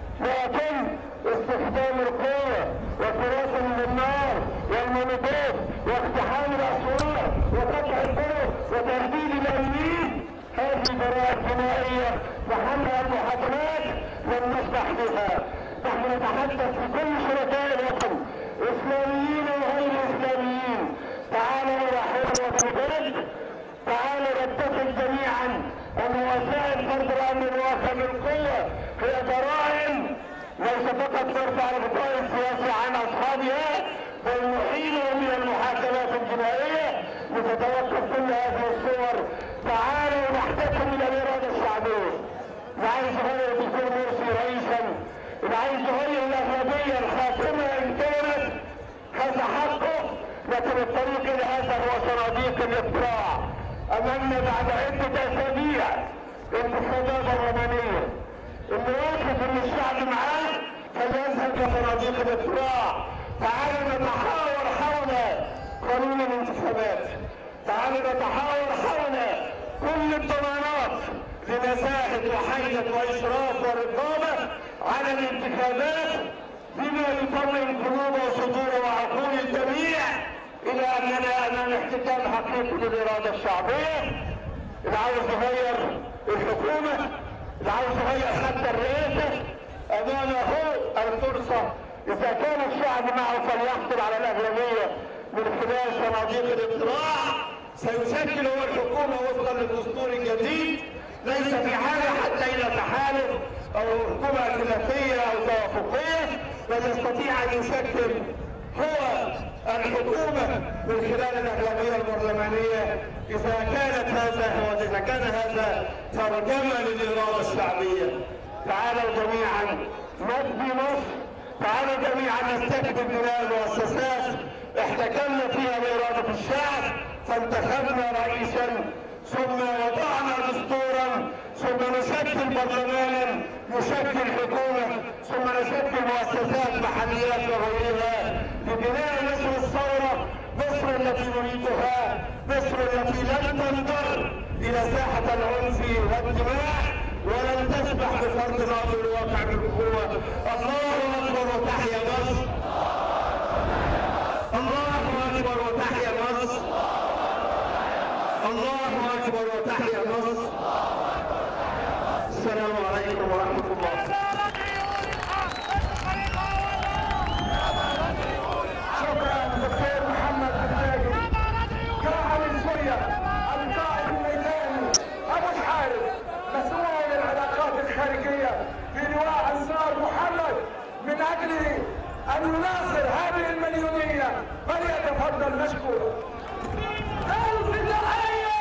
لكن استخدام القوة وفراسة من النار والمولوتوف واقتحام الأسوار وقطع الطرق وتهديد الأمنين هذه براءة جنائية وحملها المحاكمات لم نسمح بها نحن نتحدث في كل شركاء الوطن إسلاميين وغير إسلاميين تعالوا إلى حرية البلد تعالوا نتفق جميعا أن وسائل فرض الأمن الواقع بالقوة هي جرائم ليس فقط ترفع الغطاء السياسي عن اصحابها بل نحيلهم من المحاكمات الجنائيه لتتوقف كل هذه الصور تعالوا نحتكم الى الاراده الشعبيه اللي عايز يغير الدكتور مرسي رئيسا اللي عايز يغير الاغلبيه الحاكمه ان كانت هذا حقه لكن الطريق الى هذا هو صناديق الاقتراع امامنا بعد عده اسابيع انتخابات برلمانيه اللي واثق ان الشعب معاه فليذهب لصناديق الاقتراع تعالوا نتحاور حول قانون الانتخابات تعالوا نتحاور حول كل الضمانات لنزاهه وحيله واشراف ورقابه على الانتخابات بما يطمئن قلوب وصدور وعقول الجميع الى اننا امام احتكام حقيقي للاراده الشعبيه اللي عاوز يغير الحكومه اللي عاوز يغير حتى الرئاسه امامه الفرصه اذا كان الشعب معه فليحصل على الاغلبيه من خلال صناديق الاقتراع سيشكل هو الحكومه وفقا للدستور الجديد ليس في حاجه حتى الى تحالف او حكومه ائتلافيه او توافقيه بل يستطيع ان يشكل هو الحكومة من خلال الأغلبية البرلمانية إذا كانت هذا هو إذا كان هذا ترجمة للإرادة الشعبية تعالوا جميعا نبني مصر تعالوا جميعا نستكبر بناء المؤسسات احتكمنا فيها بإرادة الشعب فانتخبنا رئيسا ثم وضعنا دستورا ثم نشكل برلمانا نشكل حكومة ثم نشكل مؤسسات محليات وغيرها لبناء مصر الثورة مصر التي نريدها مصر التي لن تنظر إلى ساحة العنف والدماء ولن تسمح بفرض الأمر الواقع بالقوة الله أكبر وتحيا مصر الله أكبر وتحيا مصر الله أكبر وتحيا مصر السلام عليكم ورحمة الله شكرا دكتور محمد بن كاعب سوريا القائد الميداني ابو الحارث مسؤول العلاقات الخارجيه في لواء انصار محمد من اجل ان يناصر هذه المليونيه فليتفضل مشكورا الف تحيه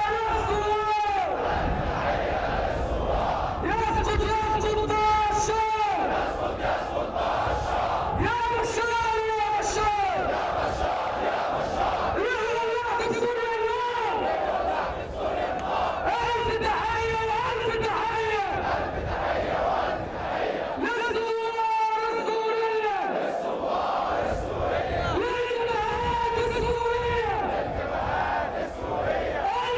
يسقط يسقط باشا يا بشار يا بشار يا الله تكسر النار ألف تحية وألف تحية للثوار السورية للجبهات السورية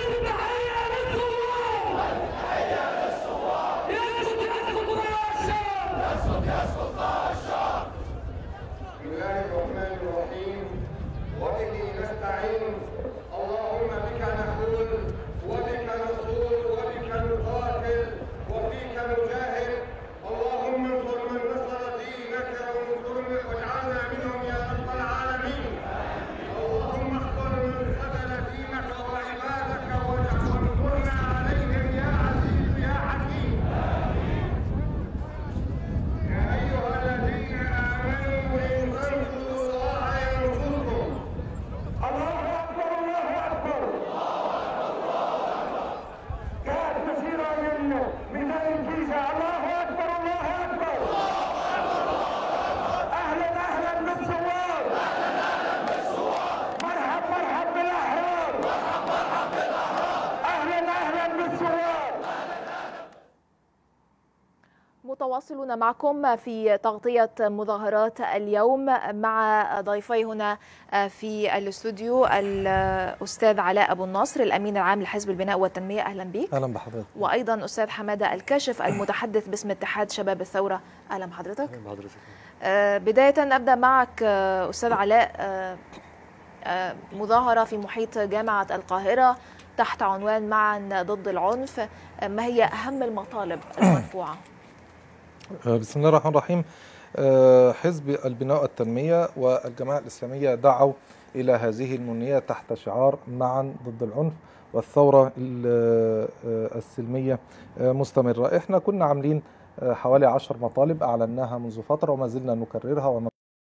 مواصلون معكم في تغطية مظاهرات اليوم مع ضيفي هنا في الاستوديو الأستاذ علاء أبو النصر الأمين العام لحزب البناء والتنمية أهلا بك اهلا بحضرتك وأيضا أستاذ حمادة الكاشف المتحدث باسم اتحاد شباب الثورة أهلا بحضرتك اهلا بحضرتك آه، بداية أبدأ معك آه، أستاذ علاء آه، آه، مظاهرة في محيط جامعة القاهرة تحت عنوان معا ضد العنف آه، ما هي أهم المطالب المرفوعة؟ آه، بسم الله الرحمن الرحيم آه، حزب البناء والتنمية والجماعة الإسلامية دعوا إلى هذه المنية تحت شعار معا ضد العنف والثورة ال- آه، السلمية آه، مستمرة احنا كنا عاملين آه، حوالي عشر مطالب أعلناها منذ فترة وما زلنا نكررها ون-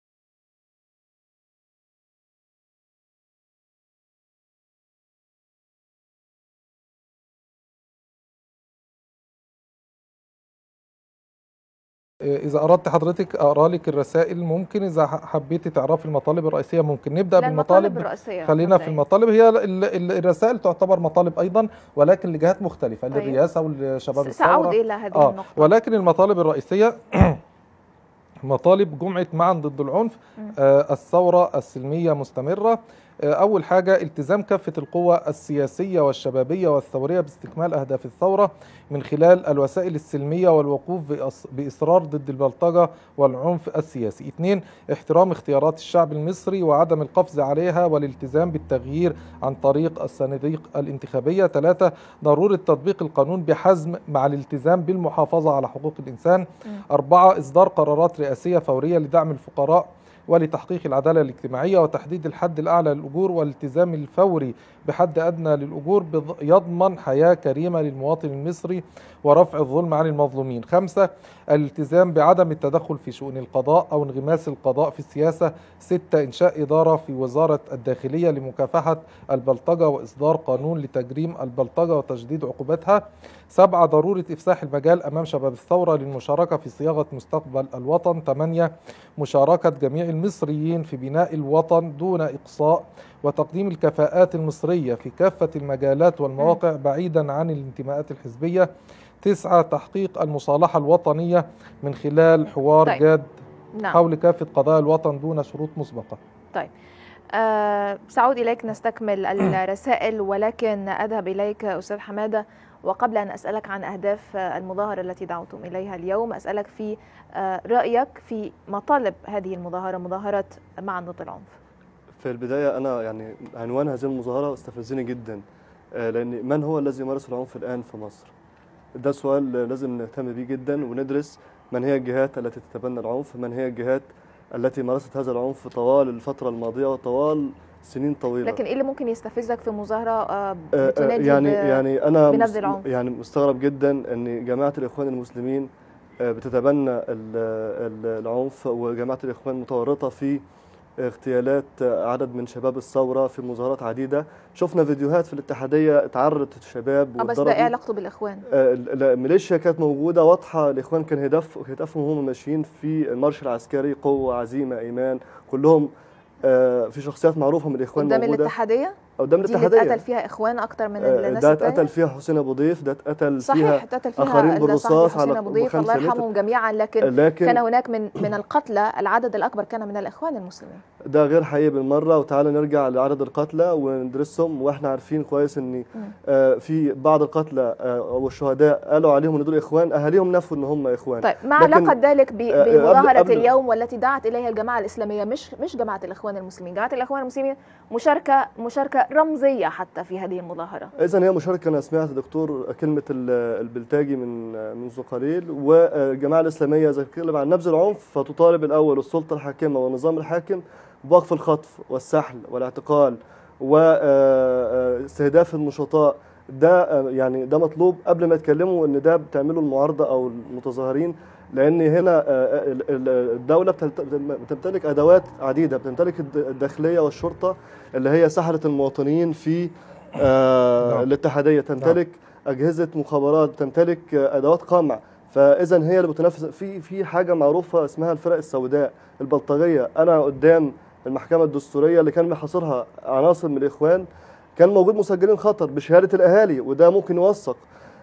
إذا أردت حضرتك أقرأ لك الرسائل ممكن إذا ح- حبيتي تعرفي المطالب الرئيسية ممكن نبدأ لا، بالمطالب المطالب الرئيسية خلينا في مبدئياً. المطالب هي ال- ال- الرسائل تعتبر مطالب أيضا ولكن لجهات مختلفة طيب. للرئاسة ولشباب س- سأعود الثورة إلى هذه آه النقطة. ولكن المطالب الرئيسية مطالب جمعة معا ضد العنف آه الثورة السلمية مستمرة آه أول حاجة التزام كافة القوى السياسية والشبابية والثورية باستكمال أهداف الثورة من خلال الوسائل السلمية والوقوف بإص- بإصرار ضد البلطجة والعنف السياسي اثنين احترام اختيارات الشعب المصري وعدم القفز عليها والالتزام بالتغيير عن طريق الصناديق الانتخابية ثلاثة ضرورة تطبيق القانون بحزم مع الالتزام بالمحافظة على حقوق الإنسان أربعة إصدار قرارات رئاسية فورية لدعم الفقراء ولتحقيق العدالة الاجتماعية وتحديد الحد الأعلى للأجور والالتزام الفوري بحد أدنى للأجور بض- يضمن حياة كريمة للمواطن المصري ورفع الظلم عن المظلومين خمسة الالتزام بعدم التدخل في شؤون القضاء أو انغماس القضاء في السياسة ستة إنشاء إدارة في وزارة الداخلية لمكافحة البلطجة وإصدار قانون لتجريم البلطجة وتشديد عقوبتها سبعة ضرورة إفساح المجال أمام شباب الثورة للمشاركة في صياغة مستقبل الوطن ثمانية مشاركة جميع المصريين في بناء الوطن دون إقصاء وتقديم الكفاءات المصرية في كافة المجالات والمواقع بعيدا عن الانتماءات الحزبية تسعة تحقيق المصالحة الوطنية من خلال حوار طيب. جاد نعم. حول كافة قضايا الوطن دون شروط مسبقة طيب آه سأعود إليك نستكمل الرسائل ولكن أذهب إليك أستاذ حمادة وقبل أن أسألك عن أهداف آه، المظاهرة التي دعوتم إليها اليوم أسألك في آه رأيك في مطالب هذه المظاهرة مظاهرة معا ضد العنف في البداية أنا يعني عنوان هذه المظاهرة استفزني جدا آه، لأن من هو الذي يمارس العنف الآن في مصر؟ ده سؤال لازم نهتم بيه جدا وندرس من هي الجهات التي تتبنى العنف من هي الجهات التي مارست هذا العنف طوال الفترة الماضية وطوال سنين طويلة لكن إيه اللي ممكن يستفزك في مظاهرة آه آه، آه، بتنادي يعني ب- يعني انا بنبذ مس- العنف يعني مستغرب جدا ان جماعه الاخوان المسلمين آه، بتتبنى ال- ال- العنف وجماعه الاخوان متورطه في اغتيالات آه، عدد من شباب الثوره في مظاهرات عديده شفنا فيديوهات في الاتحاديه اتعرضت الشباب آه بس ده واتضربوا. إيه علاقته بالإخوان؟ آه، لا، الميليشيا كانت موجوده واضحه الاخوان كان هدف هدفهم وهم ماشيين في المارش العسكري قوه عزيمه ايمان كلهم آه، في شخصيات معروفه من الاخوان قدام موجوده الاتحادية؟ قدام دي اللي الاتحاديه اتقتل فيها إخوان أكتر من آه، الناس ده التانية؟ اتقتل فيها حسين ابو ضيف ده اتقتل صحيح فيها اتقتل فيها اخرين الصحفي بالرصاص حسين على ابو ضيف الله خمسة متر. يرحمهم جميعا لكن, لكن- كان هناك من من القتلى العدد الاكبر كان من الاخوان المسلمين ده غير حقيقي بالمره وتعالى نرجع لعدد القتلى وندرسهم واحنا عارفين كويس ان آه، في بعض القتلى آه، والشهداء قالوا عليهم ان دول اخوان اهاليهم نفوا ان هم اخوان طيب ما لكن- علاقه ذلك ب- آه، قبل- بمظاهره قبل- اليوم والتي دعت اليها الجماعه الاسلاميه مش مش جماعه الاخوان المسلمين جماعه الاخوان المسلمين مشاركه مشاركه رمزيه حتى في هذه المظاهره اذا هي مشاركه انا سمعت دكتور كلمه ال- البلتاجي من منذ قليل والجماعه الاسلاميه اذا تتكلم عن نبذ العنف فتطالب الاول السلطه الحاكمه والنظام الحاكم بوقف الخطف والسحل والاعتقال واستهداف النشطاء ده آه، يعني ده مطلوب قبل ما يتكلموا ان ده بتعمله المعارضه او المتظاهرين لان هنا آه، ال- ال- الدوله بتلت- بتمتلك ادوات عديده بتمتلك الد- الداخليه والشرطه اللي هي سحلت المواطنين في آه، نعم. الاتحاديه تمتلك اجهزه مخابرات تمتلك آه، ادوات قمع فاذا هي اللي بتنافس في في حاجه معروفه اسمها الفرق السوداء البلطجيه انا قدام المحكمه الدستوريه اللي كان محاصرها عناصر من الاخوان كان موجود مسجلين خطر بشهاده الاهالي وده ممكن يوثق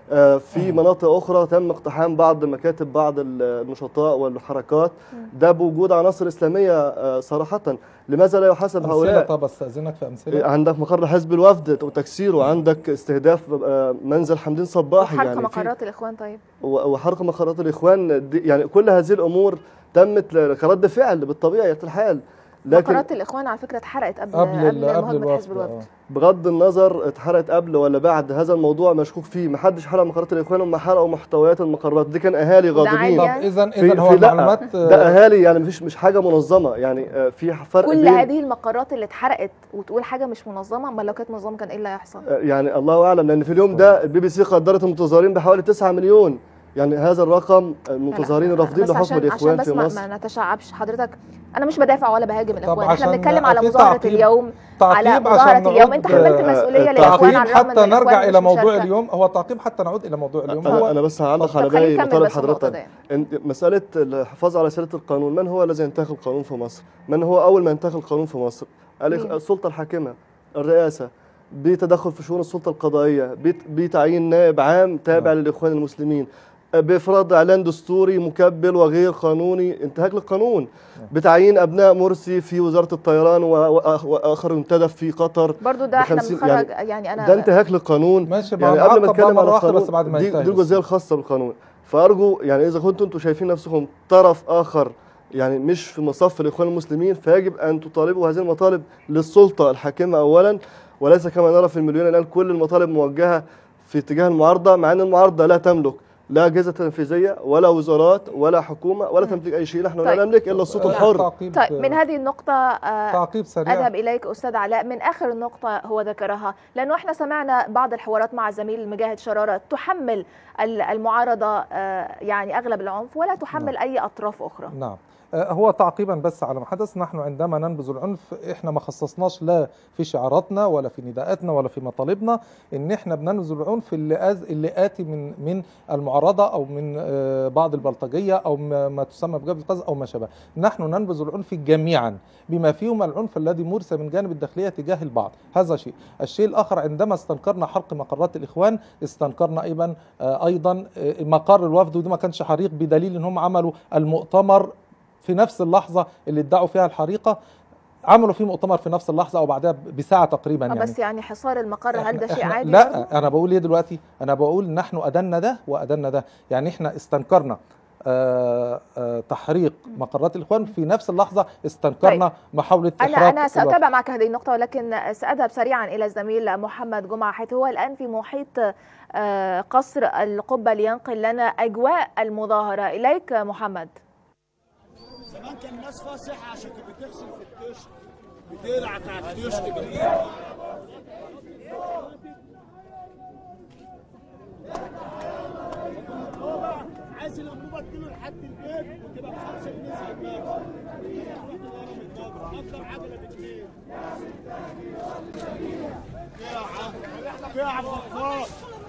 آه، في مناطق اخرى تم اقتحام بعض مكاتب بعض النشطاء والحركات ده بوجود عناصر اسلاميه آه، صراحه لماذا لا يحاسب أمثلة هؤلاء طب استاذنك في امثله عندك مقر حزب الوفد وتكسيره عندك استهداف آه، منزل حمدين صباحي وحرق يعني في- مقرات الاخوان طيب و- وحرق مقرات الاخوان دي يعني كل هذه الامور تمت ل- كرد فعل بالطبيعه الحال لكن مقرات الاخوان على فكره اتحرقت قبل قبل ال- قبل قبل مهاجمه حزب الوفد، الوفد بغض النظر اتحرقت قبل ولا بعد هذا الموضوع مشكوك فيه محدش حرق مقرات الاخوان هم حرقوا محتويات المقرات دي كان اهالي وده غاضبين عادي يعني؟ طب إذن- في- إذن هو في- لا، المعلومات- ده اهالي يعني مفيش مش حاجه منظمه يعني آه، في فرق كل بين هذه المقرات اللي اتحرقت وتقول حاجه مش منظمه امال لو كانت منظمه كان ايه اللي هيحصل آه، يعني الله اعلم لان في اليوم ده البي بي سي قدرت المتظاهرين بحوالي 9 مليون يعني هذا الرقم المتظاهرين الرافضين بس لحكم عشان الاخوان عشان في بس ما, مصر ما نتشعبش حضرتك انا مش بدافع ولا بهاجم الاخوان احنا عشان بنتكلم على في مظاهره تعقيب- اليوم على تعقيب مظاهره عشان اليوم انت نعود- حملت المسؤوليه آه، للاخوان على تعقيب الرغم حتى ان نرجع الإخوان الى مش موضوع مشاركة. اليوم هو تعقيب حتى نعود الى موضوع اليوم انا هو انا بس هعلق طب على خليني باقي نكمل مطالب بس النقطة حضرتك دي. إن مساله الحفاظ على سياده القانون من هو الذي ينتهك القانون في مصر من هو اول من ينتهك القانون في مصر الإخ- مين؟ السلطه الحاكمه الرئاسه بتدخل في شؤون السلطه القضائيه بت- بتعيين نائب عام تابع للاخوان المسلمين بافراض اعلان دستوري مكبل وغير قانوني انتهاك للقانون بتعيين ابناء مرسي في وزاره الطيران و- وآخ- واخر ينتدب في قطر برضو ده احنا بخمسين- بنخرج يعني, انا ده انتهاك للقانون ماشي يعني ما قبل ما نعقب نتكلم مرة على واحدة القانون بس بعد ما دي, ينتهي دي بس. الجزئيه الخاصه بالقانون فارجو يعني اذا كنتم انتم شايفين نفسكم طرف اخر يعني مش في مصف الاخوان المسلمين فيجب ان تطالبوا هذه المطالب للسلطه الحاكمه اولا وليس كما نرى في المليون الان كل المطالب موجهه في اتجاه المعارضه مع ان المعارضه لا تملك لا اجهزه تنفيذيه ولا وزارات ولا حكومه ولا تملك اي شيء نحن طيب. لا نملك الا الصوت الحر طيب من هذه النقطة آه، تعقيب سريع. أذهب إليك أستاذ علاء من آخر نقطة هو ذكرها لأنه إحنا سمعنا بعض الحوارات مع الزميل المجاهد شرارة تحمل ال- المعارضة آه، يعني أغلب العنف ولا تحمل أي أطراف أخرى نعم آه، هو تعقيبا بس على ما حدث نحن عندما ننبذ العنف احنا ما خصصناش لا في شعاراتنا ولا في نداءاتنا ولا في مطالبنا ان احنا بننبذ العنف اللي آز اللي اتي من من المعارضه او من آه، بعض البلطجيه او ما ما تسمى بجبل القذف او ما شابه نحن ننبذ العنف جميعا بما فيهم العنف الذي مورس من جانب الداخليه تجاه البعض هذا شيء الشيء الاخر عندما استنكرنا حرق مقرات الاخوان استنكرنا ايضا آه، ايضا آه، مقر الوفد ودي ما كانش حريق بدليل ان هم عملوا المؤتمر في نفس اللحظه اللي ادعوا فيها الحريقه عملوا فيه مؤتمر في نفس اللحظه او بعدها بساعه تقريبا آه، يعني بس يعني حصار المقر هل ده شيء إحنا- عادي برضو؟ لا انا بقول ايه دلوقتي انا بقول نحن ادنا ده وادنا ده يعني احنا استنكرنا آه آه تحريق مقرات الاخوان في نفس اللحظه استنكرنا محاوله أنا إحراق أنا الوفد. سأتابع معك هذه النقطة ولكن سأذهب سريعا إلى الزميل محمد جمعة حيث هو الآن في محيط آه، قصر القبة لينقل لنا أجواء المظاهرة إليك محمد زمان كان الناس فاصحة عشان كانت بتغسل في الكشك بتقلع بتاعت الكشك بالايد عايز الانبوبه تجيله لحد البيت وتبقى ب 5 جنيه ساعتها اكتر عجله بجنيه يا عم يا عم غفار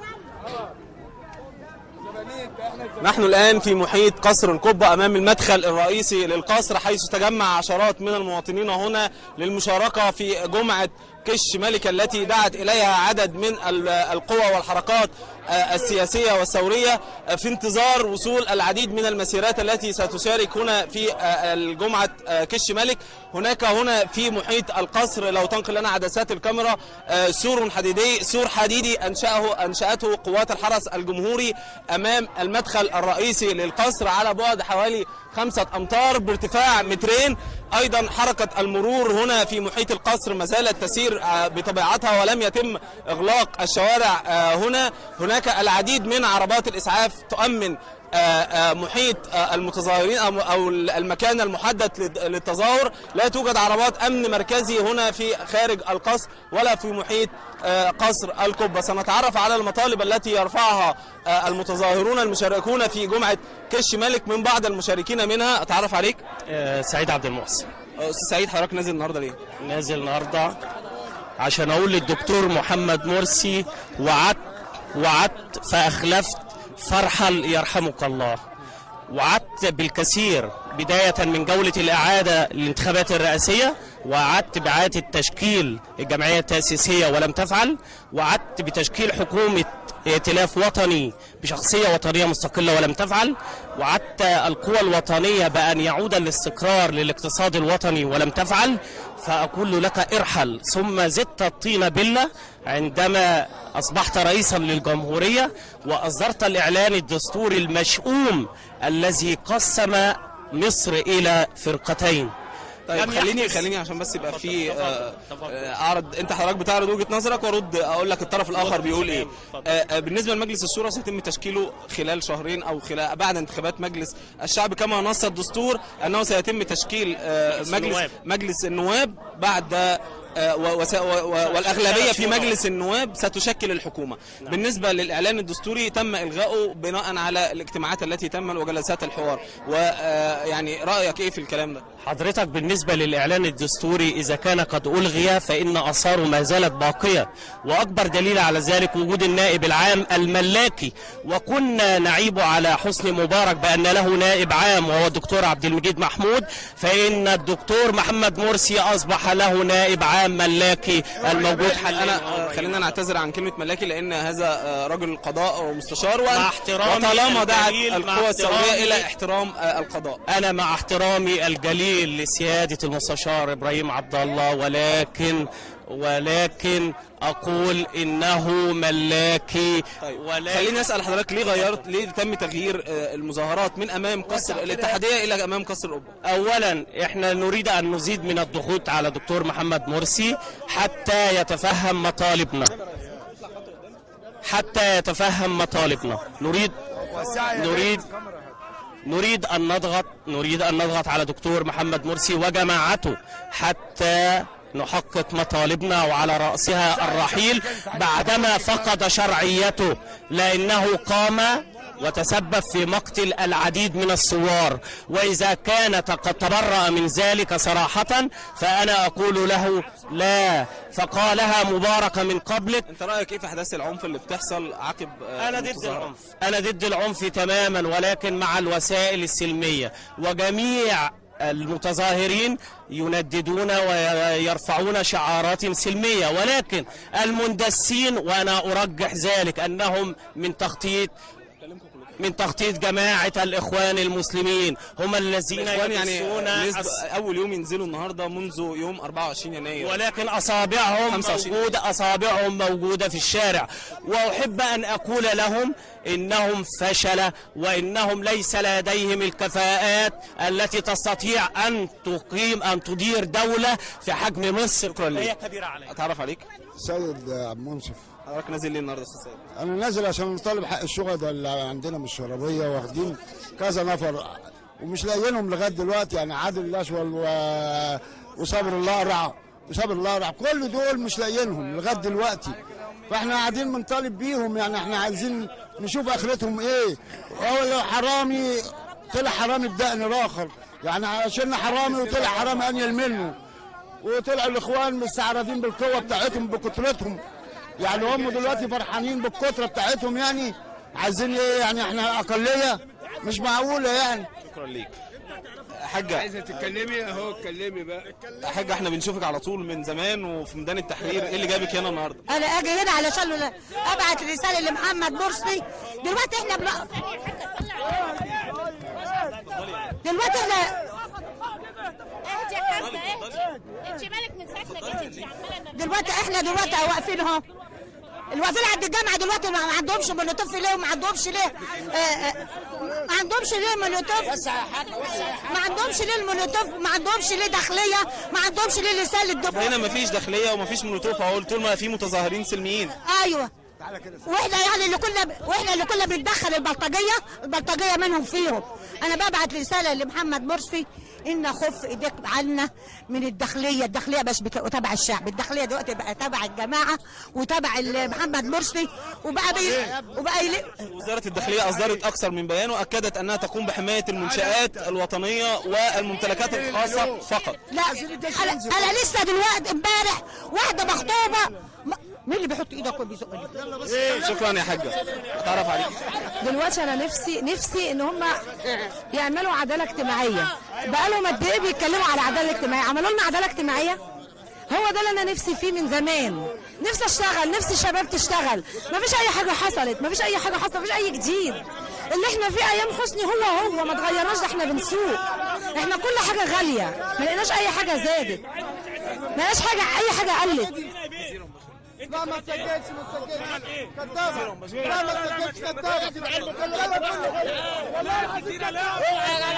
نحن الآن في محيط قصر القبة أمام المدخل الرئيسي للقصر حيث تجمع عشرات من المواطنين هنا للمشاركة في جمعة كش ملكة التي دعت إليها عدد من ال- القوى والحركات آه، السياسية والثورية آه، في انتظار وصول العديد من المسيرات التي ستشارك هنا في آه، الجمعة آه، كش ملك هناك هنا في محيط القصر لو تنقل لنا عدسات الكاميرا آه، سور حديدي سور حديدي أنشأه أنشأته قوات الحرس الجمهوري أمام المدخل الرئيسي للقصر على بعد حوالي خمسة أمتار بارتفاع مترين أيضا حركة المرور هنا في محيط القصر ما زالت تسير آه، بطبيعتها ولم يتم إغلاق الشوارع آه، هنا هناك العديد من عربات الإسعاف تؤمن آه، آه، محيط آه، المتظاهرين أو أو المكان المحدد للت- للتظاهر لا توجد عربات أمن مركزي هنا في خارج القصر ولا في محيط آه، قصر القبة سنتعرف على المطالب التي يرفعها آه، المتظاهرون المشاركون في جمعة كش ملك من بعض المشاركين منها أتعرف عليك سعيد عبد المحسن أستاذ سعيد حضرتك نازل النهارده ليه؟ نازل النهارده عشان اقول للدكتور محمد مرسي وعدت وعدت فاخلفت فارحل يرحمك الله وعدت بالكثير بداية من جولة الإعادة للانتخابات الرئاسية وعدت بإعادة تشكيل الجمعية التأسيسية ولم تفعل وعدت بتشكيل حكومة ائتلاف وطني بشخصية وطنية مستقلة ولم تفعل وعدت القوى الوطنية بأن يعود الاستقرار للاقتصاد الوطني ولم تفعل فأقول لك ارحل ثم زدت الطين بلة عندما أصبحت رئيسا للجمهورية وأصدرت الإعلان الدستوري المشؤوم الذي قسم مصر إلى فرقتين طيب لم خليني يحدث. خليني عشان بس يبقى في آه، آه، اعرض انت حضرتك بتعرض وجهه نظرك وارد اقول لك الطرف الاخر بيقول ايه آه، آه، بالنسبه لمجلس الشورى سيتم تشكيله خلال شهرين او خلال بعد انتخابات مجلس الشعب كما نص الدستور انه سيتم تشكيل آه، مجلس مجلس النواب. مجلس النواب بعد آه، و- وس- و- و- والاغلبيه في مجلس النواب ستشكل الحكومه بالنسبه للاعلان الدستوري تم الغائه بناء على الاجتماعات التي تم وجلسات الحوار ويعني رايك ايه في الكلام ده حضرتك بالنسبة للإعلان الدستوري إذا كان قد ألغي فإن آثاره ما زالت باقية وأكبر دليل على ذلك وجود النائب العام الملاكي وكنا نعيب على حسني مبارك بأن له نائب عام وهو الدكتور عبد المجيد محمود فإن الدكتور محمد مرسي أصبح له نائب عام ملاكي الموجود حاليا انا خلينا نعتذر عن كلمه ملاكي لان هذا آه، رجل قضاء ومستشار وأن- مع احترامي وطالما دعت الجليل، مع القوى الثوريه احترامي- الى احترام آه، القضاء أنا مع احترامي الجليل لسيادة المستشار إبراهيم عبد الله ولكن ولكن أقول إنه ملاكي ولكن خليني اسال حضرتك ليه غيرت ليه تم تغيير آه، المظاهرات من امام قصر الاتحاديه الى امام قصر القبه أولا إحنا نريد أن نزيد من الضغوط على دكتور محمد مرسي حتى يتفهم مطالبنا حتى يتفهم مطالبنا نريد نريد نريد أن نضغط نريد أن نضغط على دكتور محمد مرسي وجماعته حتى نحقق مطالبنا وعلى رأسها الرحيل بعدما فقد شرعيته لأنه قام وتسبب في مقتل العديد من الثوار وإذا كان قد تبرأ من ذلك صراحة فأنا أقول له لا فقالها مبارك من قبلك انت رايك ايه في احداث العنف اللي بتحصل عقب آه، أنا ضد المظاهرات؟ العنف أنا ضد العنف تماما ولكن مع الوسائل السلمية وجميع المتظاهرين ينددون ويرفعون شعارات سلمية ولكن المندسين وأنا أرجح ذلك أنهم من تخطيط من تخطيط جماعة الإخوان المسلمين هم الذين الاخوان يعني يدسون نسبة الس- اول يوم ينزلوا النهارده منذ يوم 24 يناير ولكن أصابعهم 25. موجودة أصابعهم موجودة في الشارع وأحب أن أقول لهم إنهم فشلة وإنهم ليس لديهم الكفاءات التي تستطيع أن تقيم أن تدير دولة في حجم مصر شكرا لك هي كبيرة عليك اتعرف عليك سيد عبد المنصف حضرتك نازل ليه النهارده يا استاذ سيد انا نازل عشان نطالب حق الشهداء اللي عندنا من الشرابيه واخدين كذا نفر ومش لاقيينهم لغايه دلوقتي يعني عادل الاشول و... وصابر الاقرع وصابر الاقرع كل دول مش لاقيينهم لغايه دلوقتي فاحنا قاعدين بنطالب بيهم يعني احنا عايزين نشوف اخرتهم ايه هو لو حرامي طلع حرامي بدقن راخر يعني عشان حرامي وطلع حرامي انيل منه وطلعوا الاخوان مستعرضين بالقوه بتاعتهم بكترتهم يعني هم دلوقتي فرحانين بالكتره بتاعتهم يعني عايزين ايه يعني احنا اقليه مش معقوله يعني شكرا ليك حاجة عايزه تتكلمي اهو اتكلمي بقى حاجة احنا بنشوفك على طول من زمان وفي ميدان التحرير ايه اللي جابك هنا النهارده انا اجي هنا علشان ابعت رساله لمحمد مرسي دلوقتي احنا بن... دلوقتي احنا اهدي يا حاجه اهدي انت مالك من ساعه ما جيتي انت عماله دلوقتي احنا دلوقتي واقفين اهو الواقفين عند الجامعه دلوقتي ما ما عندهمش مولوتوف ليه وما عندهمش ليه آه، آه، ما عندهمش ليه مولوتوف ما عندهمش ليه المولوتوف ما عندهمش ليه داخليه ما عندهمش ليه لسان الدفاع هنا مفيش داخلية ومفيش مولوتوف اهو طول ما في متظاهرين سلميين ايوه واحنا يعني اللي كنا واحنا اللي كنا بندخل البلطجيه البلطجيه منهم فيهم انا ببعت رساله لمحمد مرسي ان خف ايديك عنا من الداخليه الداخليه مش بت- تبع الشعب الداخليه دلوقتي بقى تبع الجماعه وتبع ال- محمد مرسي وبقى بي وبقى يلي وزارة الداخلية أصدرت أكثر من بيان وأكدت أنها تقوم بحماية المنشآت الوطنية والممتلكات الخاصة فقط لا انا, أنا لسه دلوقتي امبارح واحده مخطوبه م- مين اللي بيحط ايده كل بيزق لي شكرا يا حاجة أتعرف عليك دلوقتي انا نفسي نفسي ان هم يعملوا عداله اجتماعيه بقالهم قد ايه بيتكلموا على عداله اجتماعيه عملوا لنا عداله اجتماعيه هو ده اللي انا نفسي فيه من زمان نفسي اشتغل نفسي الشباب تشتغل ما فيش اي حاجه حصلت ما فيش اي حاجه حصلت ما فيش اي جديد اللي احنا فيه ايام حسني هو هو ما اتغيرناش ده احنا بنسوق احنا كل حاجه غاليه ما لقيناش اي حاجه زادت ما لقيناش حاجه اي حاجه قلت لا ما تسجلش ما تسجلش كدابة لا ما تسجلش كدابة كدابة والله العظيم كدابة ايه يا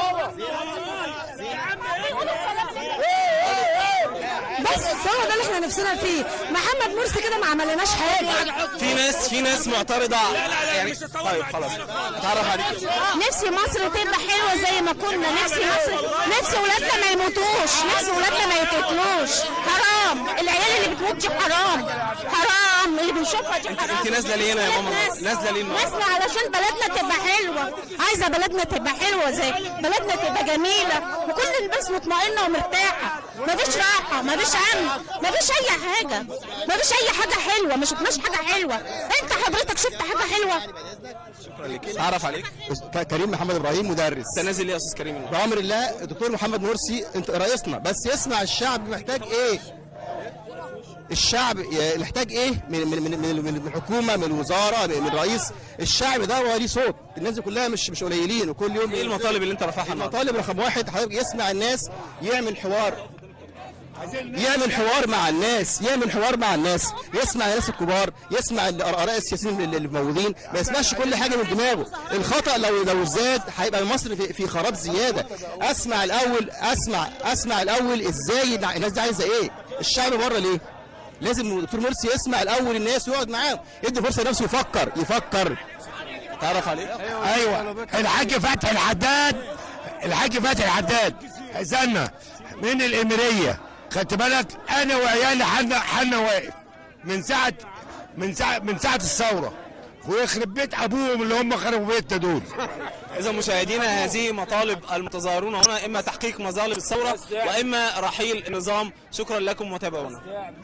بس هو ده اللي احنا نفسنا فيه محمد مرسي كده ما عملناش حاجه في ناس في ناس معترضه يعني طيب خلاص اتعرف عليك نفسي مصر تبقى حلوه زي ما كنا نفسي مصر نفسي ولادنا ما يموتوش نفسي ولادنا ما يتقتلوش حرام العيال اللي بتموت دي حرام حرام اللي بنشوفها دي حرام انت نازله ليه هنا يا ماما ناس- نازله ليه النهارده نازله علشان بلدنا تبقى حلوه عايزه بلدنا تبقى حلوه زي بلدنا تبقى جميله وكل الناس مطمئنه ومرتاحه مفيش راحه مفيش امن مفيش اي حاجه مفيش اي حاجه حلوه ما شفناش حاجه حلوه انت حضرتك شفت حاجه حلوه شكرا لك اتعرف عليك كريم محمد ابراهيم مدرس انت نازل ليه يا استاذ كريم النهارده؟ بامر الله الدكتور محمد مرسي انت رئيسنا بس يسمع الشعب محتاج ايه الشعب ي- محتاج ايه من من من من من الحكومه من الوزاره من من الرئيس الشعب ده هو ليه صوت الناس دي كلها مش مش قليلين وكل يوم ايه المطالب اللي انت رافعها النهارده؟ المطالب رقم واحد حضرتك يسمع الناس يعمل حوار يعمل حوار مع الناس يعمل حوار مع الناس يسمع الناس الكبار يسمع الاراء السياسيين اللي اللي موجودين ما يسمعش كل حاجه من دماغه الخطا لو لو زاد هيبقى مصر في, في خراب زياده اسمع الاول اسمع اسمع الاول ازاي الع- الناس دي عايزه ايه الشعب بره ليه لازم الدكتور مرسي يسمع الاول الناس ويقعد معاهم يدي فرصه لنفسه يفكر يفكر تعرف عليك ايوه الحاج فتحي الحداد الحاج فتحي الحداد استنى من الاميريه خدت بالك انا وعيالي حنا حنا واقف من ساعه من ساعه من ساعه الثوره ويخرب بيت ابوهم اللي هم خربوا بيتنا دول اذا مشاهدينا هذه مطالب المتظاهرون هنا اما تحقيق مظالم الثوره واما رحيل النظام شكرا لكم وتابعونا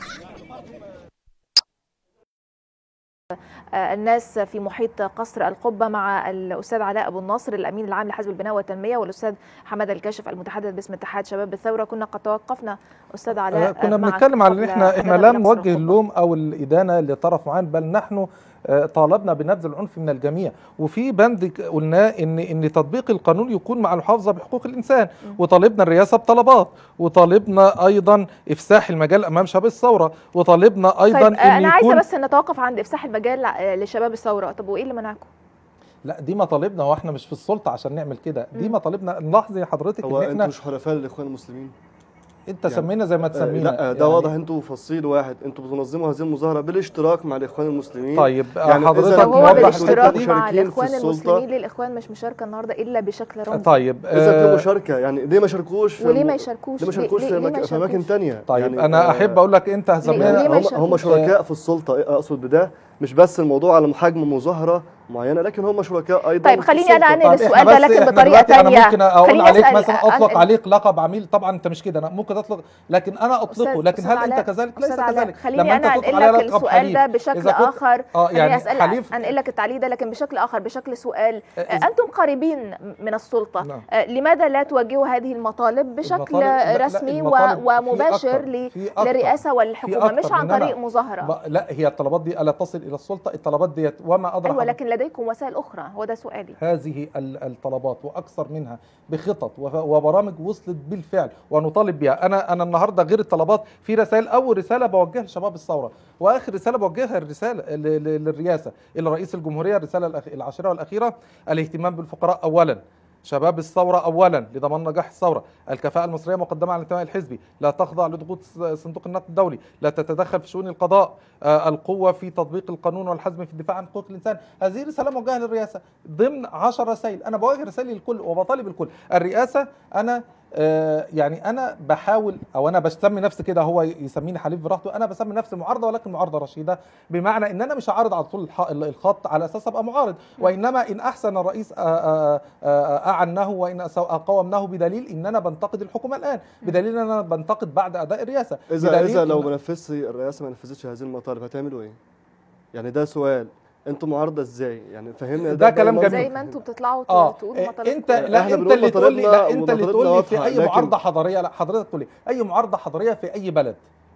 آه، الناس في محيط قصر القبة مع الأستاذ علاء أبو الناصر الأمين العام لحزب البناء والتنمية والأستاذ حمد الكاشف المتحدث باسم اتحاد شباب الثورة كنا قد توقفنا أستاذ علاء آه، كنا معك بنتكلم على ان قبل- احنا احنا قبل لا قصر نوجه القبة. اللوم او الادانه لطرف معين بل نحن آه، طالبنا بنبذ العنف من الجميع وفي بند ك- قلناه ان ان تطبيق القانون يكون مع المحافظه بحقوق الانسان وطالبنا الرئاسه بطلبات وطالبنا ايضا افساح المجال امام شباب الثوره وطالبنا ايضا طيب ان آه، أنا عايزة يكون بس نتوقف عند إفساح المجال آه، لشباب الثورة طب وإيه اللي منعكم؟ لا دي مطالبنا واحنا مش في السلطه عشان نعمل كده دي مم. مطالبنا نلاحظي حضرتك هو ان انتوا احنا مش حلفاء للاخوان المسلمين انت سمينا زي ما آه، تسمينا لا ده يعني- واضح انتوا فصيل واحد انتوا بتنظموا هذه المظاهره بالاشتراك مع الاخوان المسلمين طيب، آه، يعني حضرتك إذا طب هو نوضح بالاشتراك كنتوا مع مشاركين في الإخوان السلطة، المسلمين ليه الإخوان مش مشاركة النهاردة إلا بشكل رمزي؟ طيب اذا في آه، مشاركه يعني ليه ما شاركوش في وليه الم- ما يشاركوش؟ ليه ما ليه- شاركوش ليه- في, ليه ما أماكن- في اماكن يشاركوش؟ تانية طيب يعني انا آه، احب اقول لك انت ليه زمان ما هم يشاركوش؟ هم شركاء في السلطه اقصد بده مش بس الموضوع على حجم مظاهره معينه لكن هم شركاء ايضا طيب في خليني أنا السلطة. أنقل طب السؤال إحنا ده بس- لكن إحنا بطريقة دلوقتي تانية انا ممكن اقول خليني عليك أسأل مثلا اطلق أنقل- عليك لقب عميل طبعا انت مش كده انا ممكن اطلق لكن انا اطلقه أستاذ- لكن أستاذ هل علاء- انت كذلك ليس أستاذ علاء، كذلك خليني لما انت انا تطلق انقل عليها لك لقب السؤال ده حليف بشكل إذا كنت- اخر اه خليني يعني اسال حليف انقل لك التعليق ده لكن بشكل اخر بشكل سؤال آه، آه، انتم قريبين من السلطه نعم. آه، لماذا لا توجهوا هذه المطالب بشكل المطالب- لا- لا، رسمي و- المطالب في ومباشر أكتر، ل- في أكتر، للرئاسه في والحكومه أكتر مش عن من أنا. طريق مظاهره ب- لا هي الطلبات دي الا تصل الى السلطه الطلبات ديت وما ادرى ايوه حضرتك لكن لديكم وسائل اخرى هو ده سؤالي هذه ال- الطلبات واكثر منها بخطط وف- وبرامج وصلت بالفعل ونطالب بها انا انا النهارده غير الطلبات في رسائل اول رساله بوجهها لشباب الثوره واخر رساله بوجهها الرساله ل- ل- للرئاسه الى رئيس الجمهوريه الرساله الأخ- العاشره والاخيره الاهتمام بالفقراء اولا شباب الثورة أولا لضمان نجاح الثورة الكفاءة المصرية مقدمة على الانتماء الحزبي لا تخضع لضغوط س- صندوق النقد الدولي لا تتدخل في شؤون القضاء آه، القوة في تطبيق القانون والحزم في الدفاع عن حقوق الإنسان هذه رسالة موجهة للرئاسة ضمن عشر رسائل أنا بوجه رسائل للكل وبطالب الكل الرئاسة أنا آه، يعني انا بحاول او انا بسمي نفسي كده هو يسميني حليف براحته انا بسمي نفسي معارضه ولكن معارضه رشيده بمعنى ان انا مش هعارض على طول الح- الخط على اساس ابقى معارض وانما ان احسن الرئيس آه، آه، آه، اعنه وان أساء قومنه بدليل ان انا بنتقد الحكومه الان بدليل ان انا بنتقد بعد اداء الرئاسه اذا بدليل اذا لو إن- ما نفذش الرئاسه ما نفذتش هذه المطالب هتعملوا ايه؟ يعني ده سؤال انتوا معارضه ازاي؟ يعني فهمنا ده كلام المنظر. زي ما انتم بتطلعوا اه تقولوا إيه، مطالبكم. انت لا إحنا انت بنقول اللي تقول لي لا مطالبنا انت اللي ومطالبنا تقول لي في واضحة، اي لكن- معارضه حضاريه لا حضرتك تقول لي اي معارضه حضاريه في اي بلد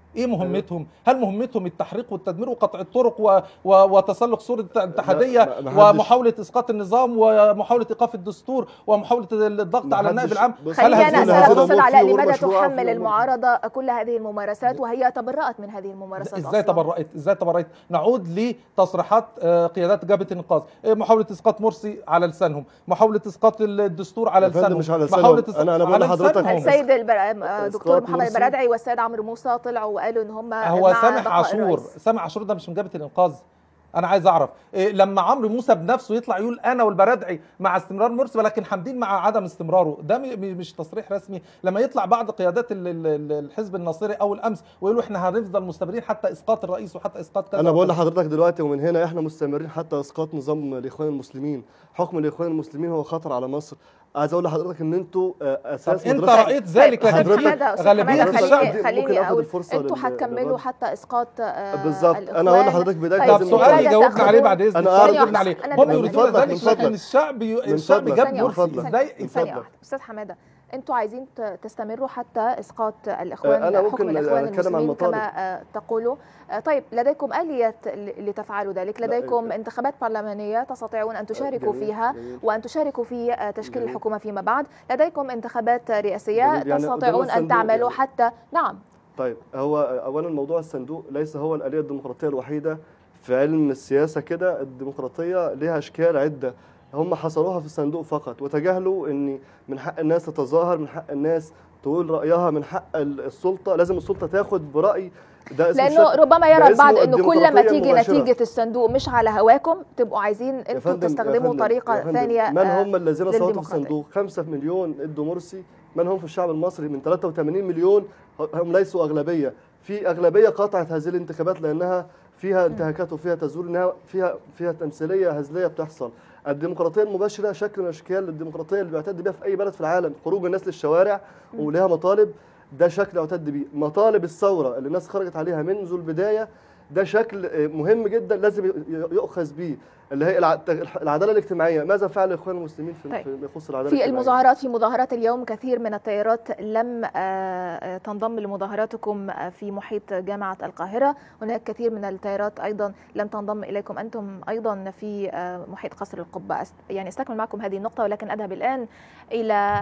ايه مهمتهم هل مهمتهم التحريق والتدمير وقطع الطرق و... و... وتسلق سور الاتحاديه ما- ما حدش- ومحاوله اسقاط النظام ومحاوله ايقاف الدستور ومحاوله الضغط ما على النائب حدش- العام بص- خليني هل انا هذه- اسال هذا استاذ مو علاء في لماذا مشروع في تحمل الأمر؟ المعارضه كل هذه الممارسات وهي تبرأت من هذه الممارسات ازاي أصلاً؟ تبرأت ازاي تبرأت نعود لتصريحات آه، قيادات جبهه الانقاذ آه، محاوله اسقاط مرسي على لسانهم محاولة اسقاط الدستور على يا فندم لسانهم مش على لسانهم. محاولة أنا- إسقاط- أنا بقول على لحضرتك لسانهم. السيد البر... دكتور إسقاط محمد مرسي. البرادعي والسيد عمرو موسى طلعوا وقالوا ان هم هو مع سامح بقاء عاشور الرئيس. سامح عاشور ده مش من جبهه الانقاذ انا عايز اعرف إيه لما عمرو موسى بنفسه يطلع يقول انا والبرادعي مع استمرار مرسي ولكن حامدين مع عدم استمراره ده م- م- مش تصريح رسمي لما يطلع بعض قيادات ال- ال- ال- الحزب الناصري او الامس ويقولوا احنا هنفضل مستمرين حتى اسقاط الرئيس وحتى اسقاط كذا انا بقول وكذا. لحضرتك دلوقتي ومن هنا احنا مستمرين حتى اسقاط نظام الاخوان المسلمين حكم الاخوان المسلمين هو خطر على مصر عايز اقول لحضرتك ان انتوا آه، اساس طب انت مدرسة- رأيت ذلك لكن أستاذ في حمادة، أستاذ غالبية حمادة، الشعب خليني ممكن خليني آخد اقول الفرصة انتوا لل- هتكملوا للرد؟ حتى اسقاط آه، بالظبط انا الإخوان. اقول لحضرتك بدايه طيب، طب سؤالي لماذا جاوبنا عليه تأخذون- بعد اذنك أنا سؤالي أعرف- جاوبنا عليه أنا هم من يريدون فضلك، ذلك من لكن فضلك. الشعب ي- من الشعب فضلك، جاب من مرسي فضلك. ازاي من ثانية فضلك. واحدة أستاذ حمادة أنتوا عايزين ت- تستمروا حتى إسقاط الإخوان أنا حكم ممكن الإخوان أتكلم عن المسلمين المطالب. كما آه، تقولوا آه، طيب لديكم آلية ل- لتفعلوا ذلك لديكم انتخابات برلمانية تستطيعون أن تشاركوا جميل، فيها جميل. وأن تشاركوا في آه، تشكيل جميل. الحكومة فيما بعد لديكم انتخابات رئاسية جميل، يعني قدام تستطيعون أن الصندوق تعملوا يعني. حتى نعم طيب هو اولا موضوع الصندوق ليس هو الاليه الديمقراطيه الوحيده في علم السياسه كده الديمقراطيه لها اشكال عده هم حصروها في الصندوق فقط وتجاهلوا ان من حق الناس تتظاهر من حق الناس تقول رايها من حق ال- السلطه لازم السلطه تاخد براي ده اسمه لأنه شكل- ربما ده يرى اسمه البعض أنه كل ما الديمقراطية تيجي المباشرة. نتيجة الصندوق مش على هواكم تبقوا عايزين يا أنتوا فندم- يا تستخدموا فندم- طريقة يا فندم، ثانية من آه، هم الذين صوتوا في للديمقراطية. الصندوق 5 مليون ادوا مرسي من هم في الشعب المصري من 83 مليون هم ليسوا اغلبيه في اغلبيه قاطعت هذه الانتخابات لانها فيها انتهاكات وفيها تزوير انها فيها فيها تمثيليه هزليه بتحصل الديمقراطيه المباشره شكل من اشكال الديمقراطيه اللي بيعتد بها في اي بلد في العالم خروج الناس للشوارع ولها مطالب ده شكل يعتد بيه مطالب الثوره اللي الناس خرجت عليها منذ البدايه ده شكل آه، مهم جدا لازم ي- يؤخذ به اللي هي الع- العداله الاجتماعيه ماذا فعل الاخوان المسلمين في طيب. فيما يخص العداله في الاجتماعيه المظاهرات في مظاهرات اليوم كثير من التيارات لم آه، آه، تنضم لمظاهراتكم آه، في محيط جامعة القاهرة هناك كثير من التيارات أيضا لم تنضم إليكم أنتم أيضا في آه، محيط قصر القبة أست- يعني استكمل معكم هذه النقطة ولكن أذهب الآن إلى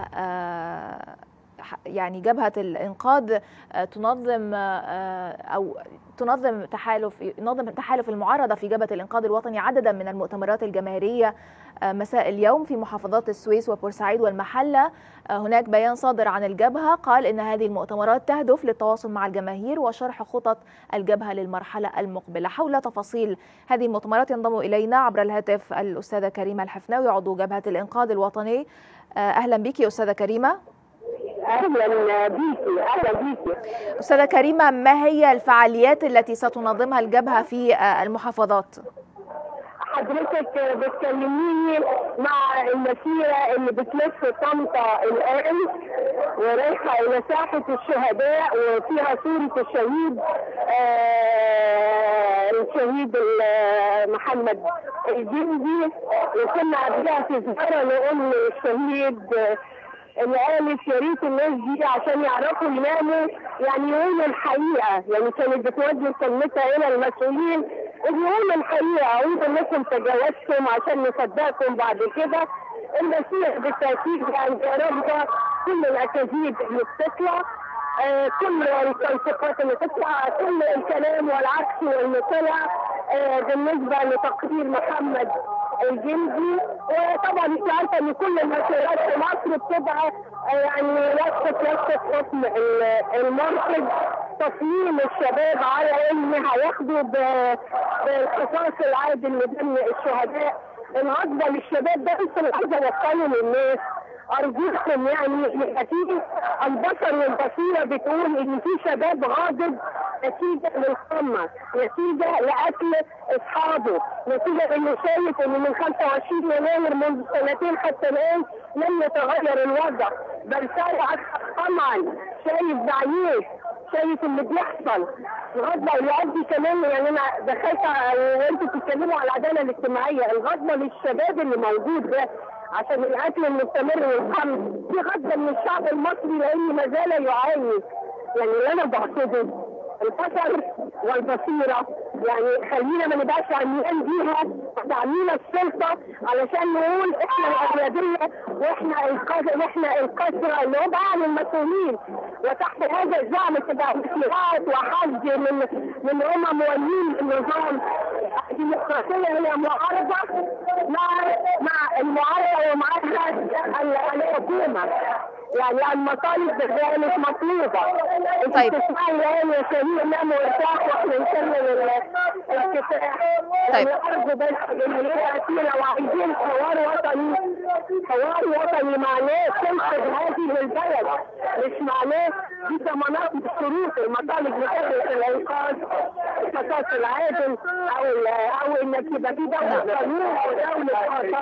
آه، ح- يعني جبهة الإنقاذ آه، تنظم آه، أو تنظم تحالف ينظم تحالف المعارضة في جبهة الإنقاذ الوطني عددا من المؤتمرات الجماهيرية آه، مساء اليوم في محافظات السويس وبورسعيد والمحلة آه، هناك بيان صادر عن الجبهة قال إن هذه المؤتمرات تهدف للتواصل مع الجماهير وشرح خطط الجبهة للمرحلة المقبلة حول تفاصيل هذه المؤتمرات ينضم إلينا عبر الهاتف الأستاذة كريمة الحفناوي عضو جبهة الإنقاذ الوطني آه، أهلا بك أستاذة كريمة اهلا بيكي اهلا بيكي أستاذة كريمة ما هي الفعاليات التي ستنظمها الجبهة في آه، المحافظات؟ حضرتك بتكلميني مع المسيرة اللي بتلف طنطا الآن ورايحة إلى ساحة الشهداء وفيها صورة الشهيد آه، الشهيد ال- محمد الجندي وكنا قبلها في زيارة لأم الشهيد آه، اللي قالت يا ريت الناس دي عشان يعرفوا يناموا يعني يقولوا الحقيقه يعني كانت بتوجه كلمتها الى المسؤولين ان يقولوا الحقيقه قولوا انكم تجاوزتم عشان نصدقكم بعد كده المسيح بالتاكيد يعني رافضه كل الاكاذيب اللي بتطلع آه، كل التوثيقات اللي تطلع كل الكلام والعكس واللي طلع آه، بالنسبه لتقرير محمد الجندي وطبعا انت عارفه ان كل المسيرات في مصر بتبقى آه، يعني لفه لفه حكم ال- المرصد تصميم الشباب على ان هياخدوا ب- بالقصاص العادل لدم الشهداء الغضبه للشباب ده انتوا اللي عايزه اوصله للناس ارجوكم يعني يبقى في البشر والبصيره بتقول ان في شباب غاضب نتيجه للقمه، نتيجه لاكل اصحابه، نتيجه انه شايف ان من 25 يناير منذ سنتين حتى الان لم يتغير الوضع، بل صار اكثر طمعا، شايف بعينيه شايف اللي بيحصل الغضبه والعدي كمان يعني انا دخلت ع- وانتوا بتتكلموا على العداله الاجتماعيه الغضبه للشباب اللي موجود ده عشان القتل المستمر والقمع في غضبه من الشعب المصري لان ما زال يعاني يعني اللي انا بقصده البصر والبصيره يعني خلينا ما نبقاش عميان بيها تعميم السلطه علشان نقول احنا الاغلبيه واحنا القذ واحنا الكثره اللي هم عن المسؤولين وتحت هذا الزعم تبقى مسلمات وحج من من هم مولين النظام الديمقراطيه هي معارضه مع مع المعارضه ومعها ال- الحكومه يعني المطالب بالفعل مش مطلوبه طيب. انت تسمعي يا شهير نام وارتاح واحنا نكمل الكفاح طيب. الارض بس دلوقتي لو عايزين حوار وطني حوار وطني معناه تنقذ هذه البلد مش معناه دي ضمانات بالشروط المطالب بتاعت الانقاذ القصاص العادل او ال- او انك يبقى في دوله قانون ودوله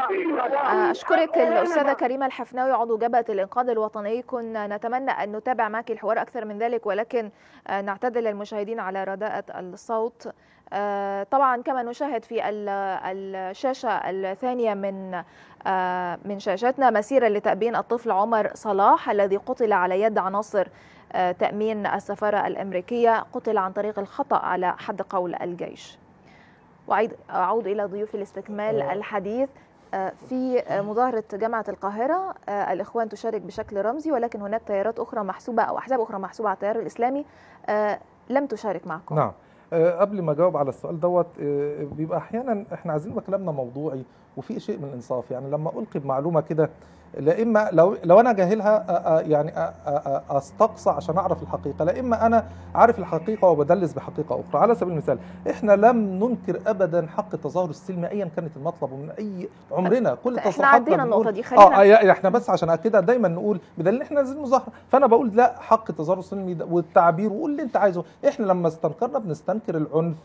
قضاء أشكرك الأستاذة كريمة الحفناوي عضو جبهة الإنقاذ الوطني كنا نتمنى أن نتابع معك الحوار أكثر من ذلك ولكن آه، نعتذر للمشاهدين على رداءة الصوت آه، طبعا كما نشاهد في ال- الشاشة الثانية من آه، من شاشاتنا مسيرة لتأبين الطفل عمر صلاح الذي قتل على يد عناصر آه، تأمين السفارة الأمريكية قتل عن طريق الخطأ على حد قول الجيش وأعيد أعود إلى ضيوفي لاستكمال آه. الحديث آه، في آه، مظاهرة جامعة القاهرة آه، الإخوان تشارك بشكل رمزي ولكن هناك تيارات أخرى محسوبة أو أحزاب أخرى محسوبة على التيار الإسلامي آه، لم تشارك معكم نعم آه، قبل ما اجاوب على السؤال دوت آه، بيبقى احيانا احنا عايزين يبقى كلامنا موضوعي وفي شيء من الانصاف يعني لما القي بمعلومه كده لا اما لو لو انا جاهلها آه، آه، يعني آه، آه، آه، استقصى عشان اعرف الحقيقه لا اما انا عارف الحقيقه وبدلس بحقيقه اخرى على سبيل المثال احنا لم ننكر ابدا حق التظاهر السلمي ايا كانت المطلب ومن اي عمرنا كل احنا تصريحاتنا عدينا بنقول- النقطة دي خلينا اه آه، احنا بس عشان اكدها دايما نقول بدليل احنا نازلين مظاهره فانا بقول لا حق التظاهر السلمي ده والتعبير وقول اللي انت عايزه احنا لما استنكرنا بنستنكر العنف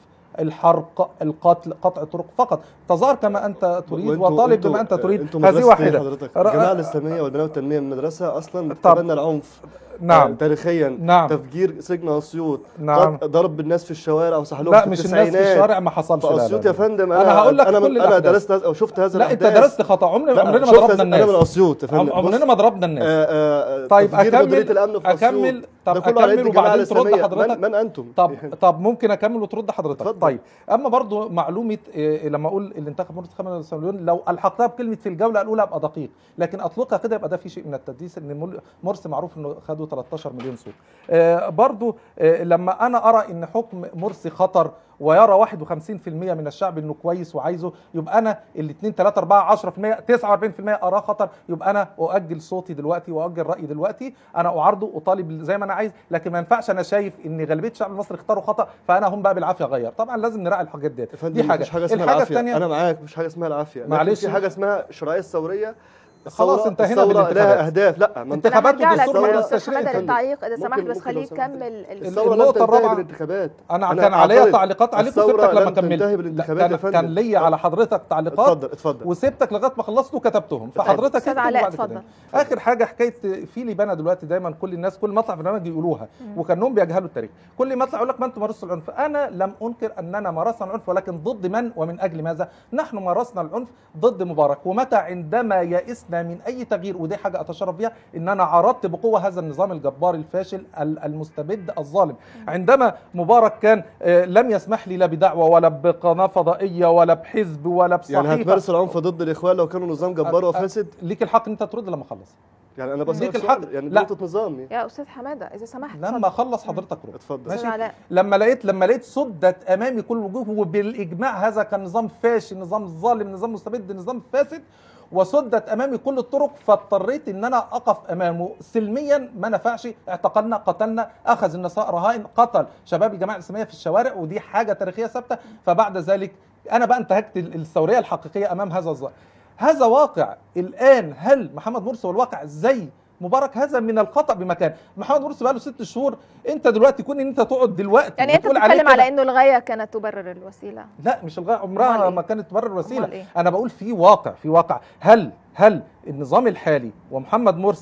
الحرق القتل قطع الطرق فقط تظاهر كما انت تريد وانتوا- وطالب انتوا- بما انت تريد انتوا هذه مدرسة ايه واحده حضرتك رأ- الجماعه الاسلاميه والبناء والتنميه من المدرسه اصلا طب. بتتبنى العنف نعم. آه، تاريخيا نعم. تفجير سجن اسيوط نعم. قط- ضرب الناس في الشوارع وسحلهم لا في مش الناس في التسعينات. الشارع ما حصلش في لا، لا، اسيوط لا. يا فندم أنا انا هقول لك انا كل من انا الأحداث. درست هذا- او شفت هذا لا انت الأحداث. درست خطا عمرنا لا، عمرنا ما شفت ضربنا هذا- الناس انا من اسيوط يا فندم عم- عمرنا بص، ما ضربنا الناس آه، آه، طيب تفجير اكمل مديرية الامن في اكمل أسيوط. طب ده كله على يد اكمل الجماعة وبعدين ترد الإسلامية. حضرتك من, من انتم طب طب ممكن اكمل وترد حضرتك اتفضل. طيب اما برضو معلومه إيه لما اقول اللي انتخب مرسي 5 مليون لو الحقتها بكلمه في الجوله الاولى ابقى دقيق لكن اطلقها كده يبقى ده في شيء من التدليس ان مل- مرسي معروف انه خدوا 13 مليون صوت آه برضو آه لما انا ارى ان حكم مرسي خطر ويرى 51% من الشعب انه كويس وعايزه يبقى انا ال 2 3 4 10% 49% اراه خطر يبقى انا اؤجل صوتي دلوقتي واؤجل رايي دلوقتي انا اعارضه اطالب زي ما انا عايز لكن ما ينفعش انا شايف ان غالبيه الشعب المصري اختاروا خطا فانا هم بقى بالعافيه اغير طبعا لازم نراعي الحاجات ديت دي حاجه مفيش حاجه اسمها الحاجه العافيه الثانيه انا معاك مفيش حاجه اسمها العافيه لكن معلش. في حاجه اسمها الشرعيه الثوريه خلاص الثورة- انتهينا الثورة بالانتخابات. لها اهداف لا ما انتخابات هرجع لك والدستور يا والتشريع استاذ حماده يا فندم. للتعليق اذا سمحت ممكن- بس ممكن خليك لو كمل الثورة ال- لن النقطة تنتهي الرابعة بالانتخابات انا, أنا كان عليا أعترض. تعليقات عليك الثورة وسبتك لما لن تنتهي كملت بالانتخابات كان, يا فندم. كان ليا على حضرتك تعليقات اتفضل اتفضل وسبتك لغايه ما خلصت وكتبتهم فحضرتك أستاذ اكتب علاء، وبعد كده. اتفضل. اخر حاجه حكايه في لبنى دلوقتي دايما كل الناس كل ما اطلع في برنامج يقولوها مم. وكانهم بيجهلوا التاريخ كل ما اطلع يقول لك ما انتم مارستوا العنف انا لم انكر اننا مارسنا العنف ولكن ضد من ومن اجل ماذا نحن مارسنا العنف ضد مبارك ومتى عندما يئسنا من اي تغيير ودي حاجه اتشرف بها ان انا عرضت بقوه هذا النظام الجبار الفاشل ال- المستبد الظالم عندما مبارك كان آه، لم يسمح لي لا بدعوه ولا بقناه فضائيه ولا بحزب ولا بصحيفه يعني هتمارس العنف ضد الاخوان لو كانوا نظام جبار وفاسد ليك الحق ان انت ترد لما اخلص يعني انا بسألك ليك سؤال، الحق يعني دي لا نقطه نظام يا استاذ حماده اذا سمحت لما اخلص حضرتك رد اتفضل أستاذ علاء. لما لقيت لما لقيت سدت امامي كل وجوه وبالاجماع هذا كان نظام فاشل نظام ظالم نظام مستبد نظام فاسد وسدت امامي كل الطرق فاضطريت ان انا اقف امامه سلميا ما نفعش اعتقلنا قتلنا اخذ النساء رهائن قتل شباب الجماعه الاسلاميه في الشوارع ودي حاجه تاريخيه ثابته فبعد ذلك انا بقى انتهكت ال- الثوريه الحقيقيه امام هذا الظالم هذا واقع الان هل محمد مرسي هو الواقع زي مبارك هذا من الخطا بمكان محمد مرسي بقى له ست شهور انت دلوقتي كون ان انت تقعد دلوقتي يعني انت وتقول عليه بتتكلم كده- على انه الغايه كانت تبرر الوسيله لا مش الغايه أمال عمرها إيه؟ ما كانت تبرر أمال وسيله إيه؟ انا بقول في واقع في واقع هل هل النظام الحالي ومحمد مرسي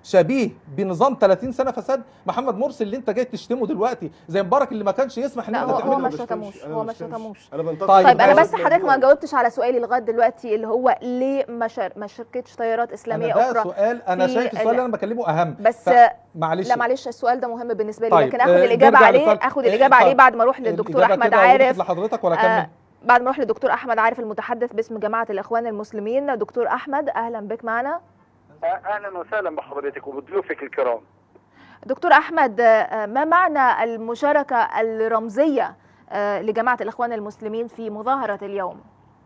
شبيه بنظام 30 سنه فساد محمد مرسي اللي انت جاي تشتمه دلوقتي زي مبارك اللي ما كانش يسمح ان لا انت هو هو تعمله ما شتموش هو ما شتموش انا بنتقد طيب انا ماشي. بس حضرتك ما جاوبتش على سؤالي لغايه دلوقتي اللي هو ليه ما شر... ما شاركتش تيارات اسلاميه انا ده اخرى سؤال انا في شايف السؤال اللي انا بكلمه اهم بس معلش لا معلش السؤال ده مهم بالنسبه لي طيب، لكن اخد آه، الاجابه نرجع عليه للفرق. اخد آه، الاجابه عليه طيب. بعد ما اروح للدكتور الإجابة احمد كده عارف وضحت لحضرتك ولا آه، أكمل؟ بعد ما اروح للدكتور احمد عارف المتحدث باسم جماعه الاخوان المسلمين دكتور احمد اهلا بك معنا اهلا وسهلا بحضرتك وبضيوفك الكرام دكتور احمد آه، ما معنى المشاركه الرمزيه آه، لجماعه الاخوان المسلمين في مظاهره اليوم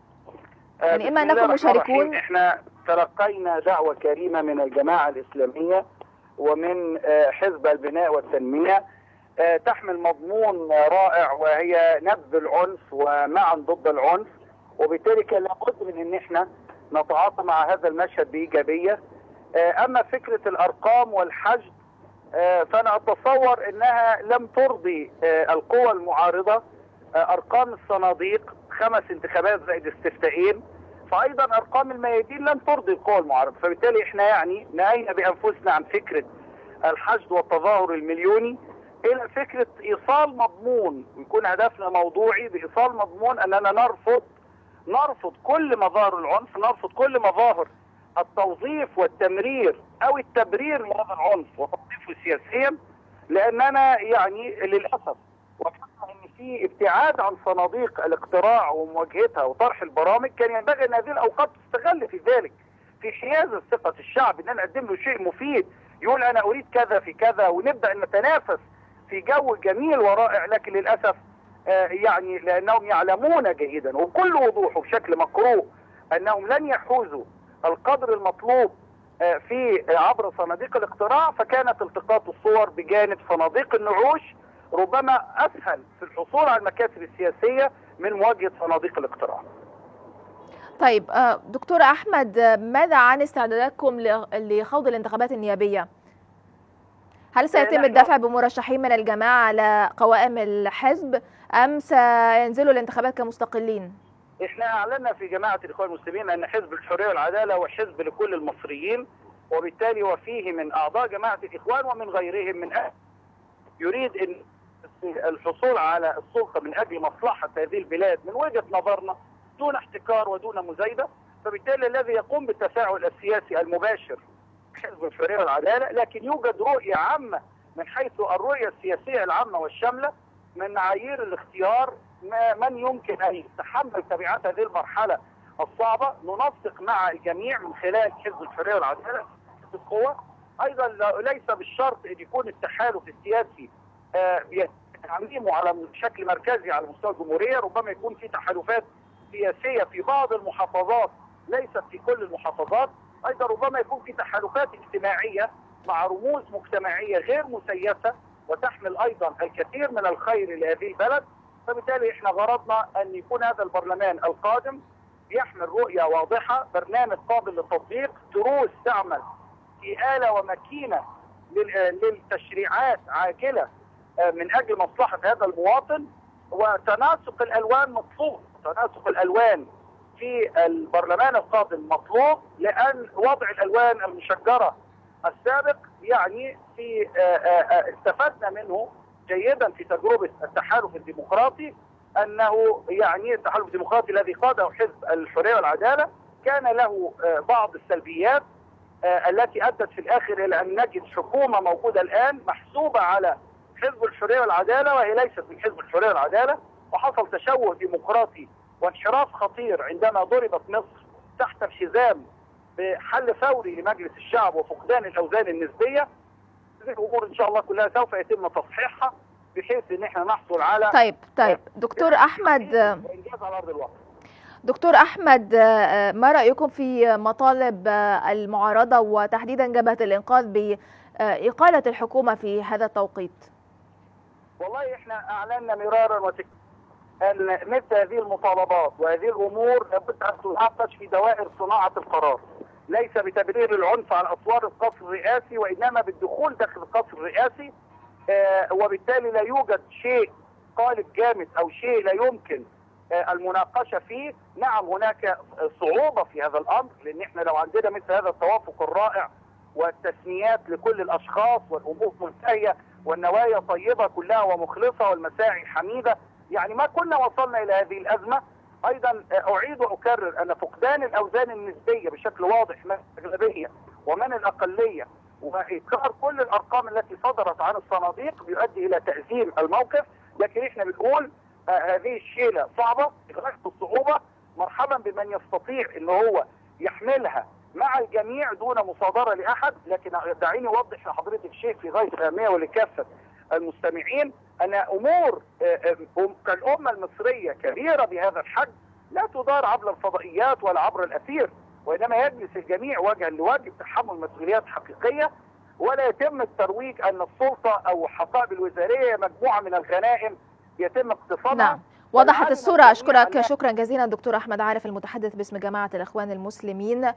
يعني إما بسم أنكم الله الرحمن مشاركون- الرحيم. احنا تلقينا دعوة كريمة من الجماعة الإسلامية ومن آه، حزب البناء والتنمية آه، تحمل مضمون رائع وهي نبذ العنف ومعا ضد العنف وبالتالي كان لابد من ان احنا نتعاطى مع هذا المشهد بإيجابية آه، اما فكرة الارقام والحشد آه، فانا اتصور انها لم ترضي آه، القوى المعارضة آه، ارقام الصناديق خمس انتخابات زائد استفتائين فايضا ارقام الميادين لم ترضي القوى المعارضه فبالتالي احنا يعني نهينا بانفسنا عن فكره الحشد والتظاهر المليوني الى فكره ايصال مضمون ويكون هدفنا موضوعي بايصال مضمون اننا نرفض نرفض كل مظاهر العنف نرفض كل مظاهر التوظيف والتمرير او التبرير لهذا العنف وتوظيفه سياسيا لاننا يعني للاسف وجدنا ان في ابتعاد عن صناديق الاقتراع ومواجهتها وطرح البرامج كان ينبغي ان هذه الاوقات تستغل في ذلك في حياز ثقه الشعب ان انا اقدم له شيء مفيد يقول انا اريد كذا في كذا ونبدا نتنافس في جو جميل ورائع لكن للاسف آه، يعني لانهم يعلمون جيدا وبكل وضوح وبشكل مقروء انهم لن يحوزوا القدر المطلوب آه، في آه، عبر صناديق الاقتراع فكانت التقاط الصور بجانب صناديق النعوش ربما اسهل في الحصول على المكاسب السياسيه من مواجهه صناديق الاقتراع. طيب آه، دكتور احمد آه، ماذا عن استعداداتكم ل- لخوض الانتخابات النيابيه هل سيتم نحن- الدفع بمرشحين من الجماعه على قوائم الحزب ام سينزلوا الانتخابات كمستقلين احنا اعلنا في جماعه الاخوان المسلمين ان حزب الحريه والعداله هو حزب لكل المصريين وبالتالي وفيه من اعضاء جماعه الاخوان ومن غيرهم من أهل يريد ان الحصول على السلطه من اجل مصلحه هذه البلاد من وجهه نظرنا دون احتكار ودون مزايده فبالتالي الذي يقوم بالتفاعل السياسي المباشر حزب الحريه والعداله لكن يوجد رؤيه عامه من حيث الرؤيه السياسيه العامه والشامله من معايير الاختيار ما- من يمكن ان يتحمل تبعات هذه المرحله الصعبه ننسق مع الجميع من خلال حزب الحريه والعداله حزب القوى ايضا لا- ليس بالشرط ان يكون التحالف السياسي آه، تعميمه على بشكل مركزي على مستوى الجمهوريه ربما يكون في تحالفات سياسيه في بعض المحافظات ليست في كل المحافظات ايضا ربما يكون في تحالفات اجتماعيه مع رموز مجتمعيه غير مسيسه وتحمل ايضا الكثير من الخير لهذه البلد فبالتالي احنا غرضنا ان يكون هذا البرلمان القادم يحمل رؤيه واضحه برنامج قابل للتطبيق دروس تعمل في اله وماكينه لل- للتشريعات عاجله آه، من اجل مصلحه هذا المواطن وتناسق الالوان مطلوب تناسق الالوان في البرلمان القادم مطلوب لان وضع الالوان المشجره السابق يعني في آه، آه، آه، استفدنا منه جيدا في تجربه التحالف الديمقراطي انه يعني التحالف الديمقراطي الذي قاده حزب الحريه والعداله كان له آه، بعض السلبيات آه، التي ادت في الاخر الى ان نجد حكومه موجوده الان محسوبه على حزب الحريه والعداله وهي ليست من حزب الحريه والعداله وحصل تشوه ديمقراطي وانحراف خطير عندما ضربت مصر تحت الحزام بحل فوري لمجلس الشعب وفقدان الاوزان النسبيه هذه الامور ان شاء الله كلها سوف يتم تصحيحها بحيث ان احنا نحصل على طيب طيب دكتور احمد آه، وانجاز على ارض الواقع دكتور احمد آه، ما رايكم في مطالب آه، المعارضه وتحديدا جبهه الانقاذ باقاله الحكومه في هذا التوقيت والله احنا اعلنا مرارا وتكرارا ان مثل هذه المطالبات وهذه الامور لابد ان تناقش في دوائر صناعه القرار ليس بتبرير العنف على اسوار القصر الرئاسي وانما بالدخول داخل القصر الرئاسي آه، وبالتالي لا يوجد شيء قالب جامد او شيء لا يمكن آه، المناقشه فيه نعم هناك صعوبه في هذا الامر لان احنا لو عندنا مثل هذا التوافق الرائع والتسميات لكل الاشخاص والامور منتهيه والنوايا طيبه كلها ومخلصه والمساعي حميده يعني ما كنا وصلنا الى هذه الازمه ايضا اعيد واكرر ان فقدان الاوزان النسبيه بشكل واضح من الاغلبيه ومن الاقليه وإنكار كل الأرقام التي صدرت عن الصناديق بيؤدي إلى تأزيم الموقف لكن إحنا بنقول آه هذه الشيلة صعبة غاية الصعوبة مرحبا بمن يستطيع إن هو يحملها مع الجميع دون مصادرة لأحد لكن دعيني أوضح لحضرتك شيء في غاية الأهمية ولكافة المستمعين أن أمور آه، آه، كالأمة المصرية كبيرة بهذا الحجم لا تدار عبر الفضائيات ولا عبر الأثير وإنما يجلس الجميع وجها لوجه تحمل مسؤوليات حقيقية ولا يتم الترويج أن السلطة أو الحقائب الوزارية مجموعة من الغنائم يتم اقتصادها نعم وضحت الصورة أشكرك شكرا جزيلا دكتور أحمد عارف المتحدث باسم جماعة الإخوان المسلمين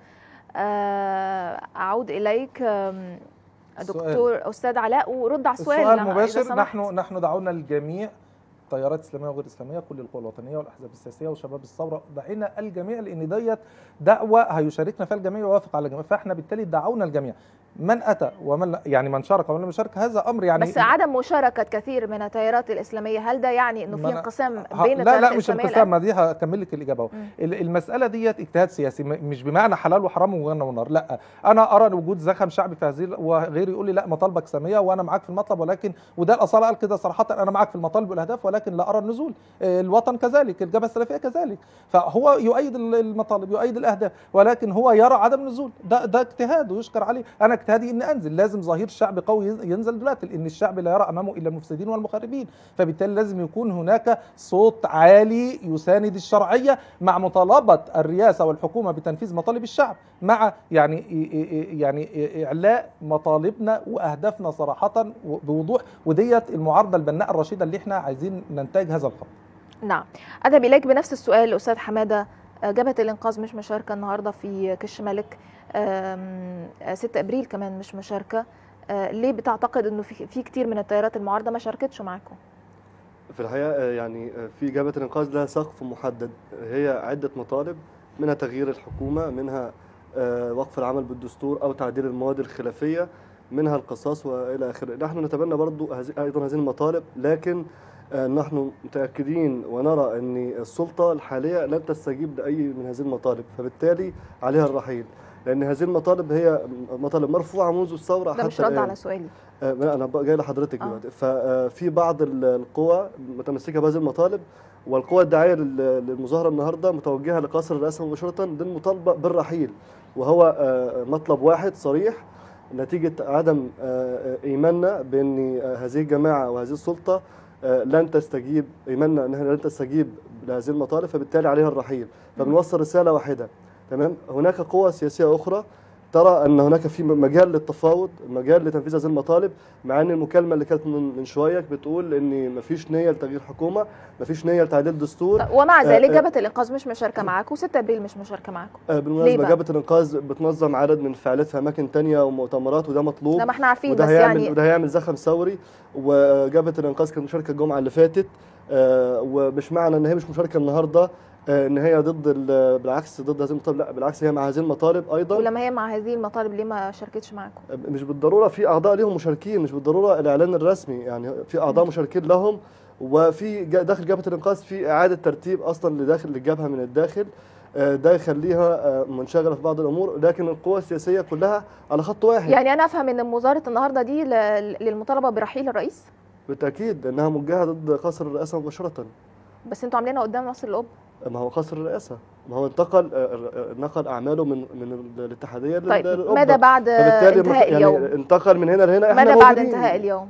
آه، أعود إليك آم، دكتور أستاذ علاء ورد على السؤال السؤال إذا مباشر سمحت. نحن نحن دعونا الجميع تيارات اسلاميه وغير اسلاميه كل القوى الوطنيه والاحزاب السياسيه وشباب الثوره دعينا الجميع لان ديت دعوه هيشاركنا فيها الجميع ويوافق على الجميع فاحنا بالتالي دعونا الجميع من اتى ومن لا- يعني من شارك ومن لم يشارك هذا امر يعني بس عدم مشاركة كثير من التيارات الإسلامية هل ده يعني أنه ما في أنا- انقسام ها- بين لا التيارات لا مش الإسلامية انقسام الآن؟ ما دي هكمل لك الاجابه اهو ال- المساله ديت اجتهاد سياسي م- مش بمعنى حلال وحرام وجنه ونار لا انا ارى وجود زخم شعبي في هذه ال- وغيري يقول لي لا مطالبك ساميه وانا معاك في المطلب ولكن وده الاصاله قال كده صراحه انا معاك في المطالب والاهداف ولكن لا ارى النزول آه، الوطن كذلك الجبهه السلفيه كذلك فهو يؤيد ال- المطالب يؤيد الاهداف ولكن هو يرى عدم النزول ده ده اجتهاد ويشكر عليه انا اجتهادي اني انزل لازم ظهير شعبي قوي ين- ينزل دلوقتي لان الشعب لا يرى امامه الا المفسدين والمخربين فبالتالي لازم يكون هناك صوت عالي يساند الشرعيه مع مطالبه الرئاسه والحكومه بتنفيذ مطالب الشعب مع يعني يعني اعلاء مطالبنا واهدافنا صراحه بوضوح وديت المعارضه البناءه الرشيده اللي احنا عايزين ننتج هذا الخط نعم أذهب إليك بنفس السؤال أستاذ حمادة آه، جبهة الإنقاذ مش مشاركة النهاردة في كش ملك آم، آه، 6 أبريل كمان مش مشاركة آه، ليه بتعتقد أنه في في كتير من التيارات المعارضة ما شاركتش معاكم؟ في الحقيقة آه، يعني آه، في جبهة الإنقاذ لها سقف محدد هي عدة مطالب منها تغيير الحكومة منها آه، وقف العمل بالدستور أو تعديل المواد الخلافية منها القصاص وإلى آخره نحن نتبنى برضو هذه- أيضا هذه المطالب لكن آه، نحن متأكدين ونرى أن السلطة الحالية لن تستجيب لأي من هذه المطالب فبالتالي عليها الرحيل لأن هذه المطالب هي مطالب مرفوعة منذ الثورة ده حتى مش رد الآن. على سؤالي آه، لا، انا بقى جاي لحضرتك آه. دلوقتي ففي بعض ال- القوى متمسكه بهذه المطالب والقوى الداعيه لل- للمظاهره النهارده متوجهه لقصر الرئاسه مباشره للمطالبه بالرحيل وهو آه، مطلب واحد صريح نتيجه عدم آه، ايماننا بان آه، هذه الجماعه وهذه السلطه آه، لن تستجيب ايماننا انها لن تستجيب لهذه المطالب فبالتالي عليها الرحيل فبنوصل رساله واحده تمام هناك قوى سياسيه اخرى ترى ان هناك في مجال للتفاوض مجال لتنفيذ هذه المطالب مع ان المكالمه اللي كانت من من شويه بتقول ان مفيش نيه لتغيير حكومه مفيش نيه لتعديل دستور ومع آه، ذلك آه، جبهة الإنقاذ مش مشاركة معاكم و6 أبريل مش مشاركة معاكم آه، ليه بالمناسبه بقى؟ جبهه الانقاذ بتنظم عدد من الفعاليات في اماكن تانية ومؤتمرات وده مطلوب ده ما احنا عارفين وده بس هيعمل يعني وده هيعمل زخم ثوري وجبهه الانقاذ كانت مشاركه الجمعه اللي فاتت آه، ومش معنى ان هي مش مشاركه النهارده آه، ان هي ضد ال- بالعكس ضد هذه المطالب لا بالعكس هي مع هذه المطالب ايضا ولما هي مع هذه المطالب ليه ما شاركتش معاكم؟ مش بالضروره في اعضاء ليهم مشاركين مش بالضروره الاعلان الرسمي يعني في اعضاء مشاركين لهم وفي جا- داخل جبهه الانقاذ في اعاده ترتيب اصلا لداخل الجبهه من الداخل آه، ده يخليها آه، منشغله في بعض الامور لكن القوى السياسيه كلها على خط واحد يعني أنا أفهم إن مظاهرة النهاردة دي ل- للمطالبة برحيل الرئيس بالتاكيد انها موجهه ضد قصر الرئاسه مباشره بس أنتوا عاملينها قدام نصر القب ما هو قصر الرئاسه ما هو انتقل آه، آه، نقل اعماله من من الاتحاديه لل- طيب للقبة. ماذا بعد فبالتالي انتهاء يعني اليوم؟ انتقل من هنا لهنا احنا ماذا بعد موجودين. انتهاء اليوم؟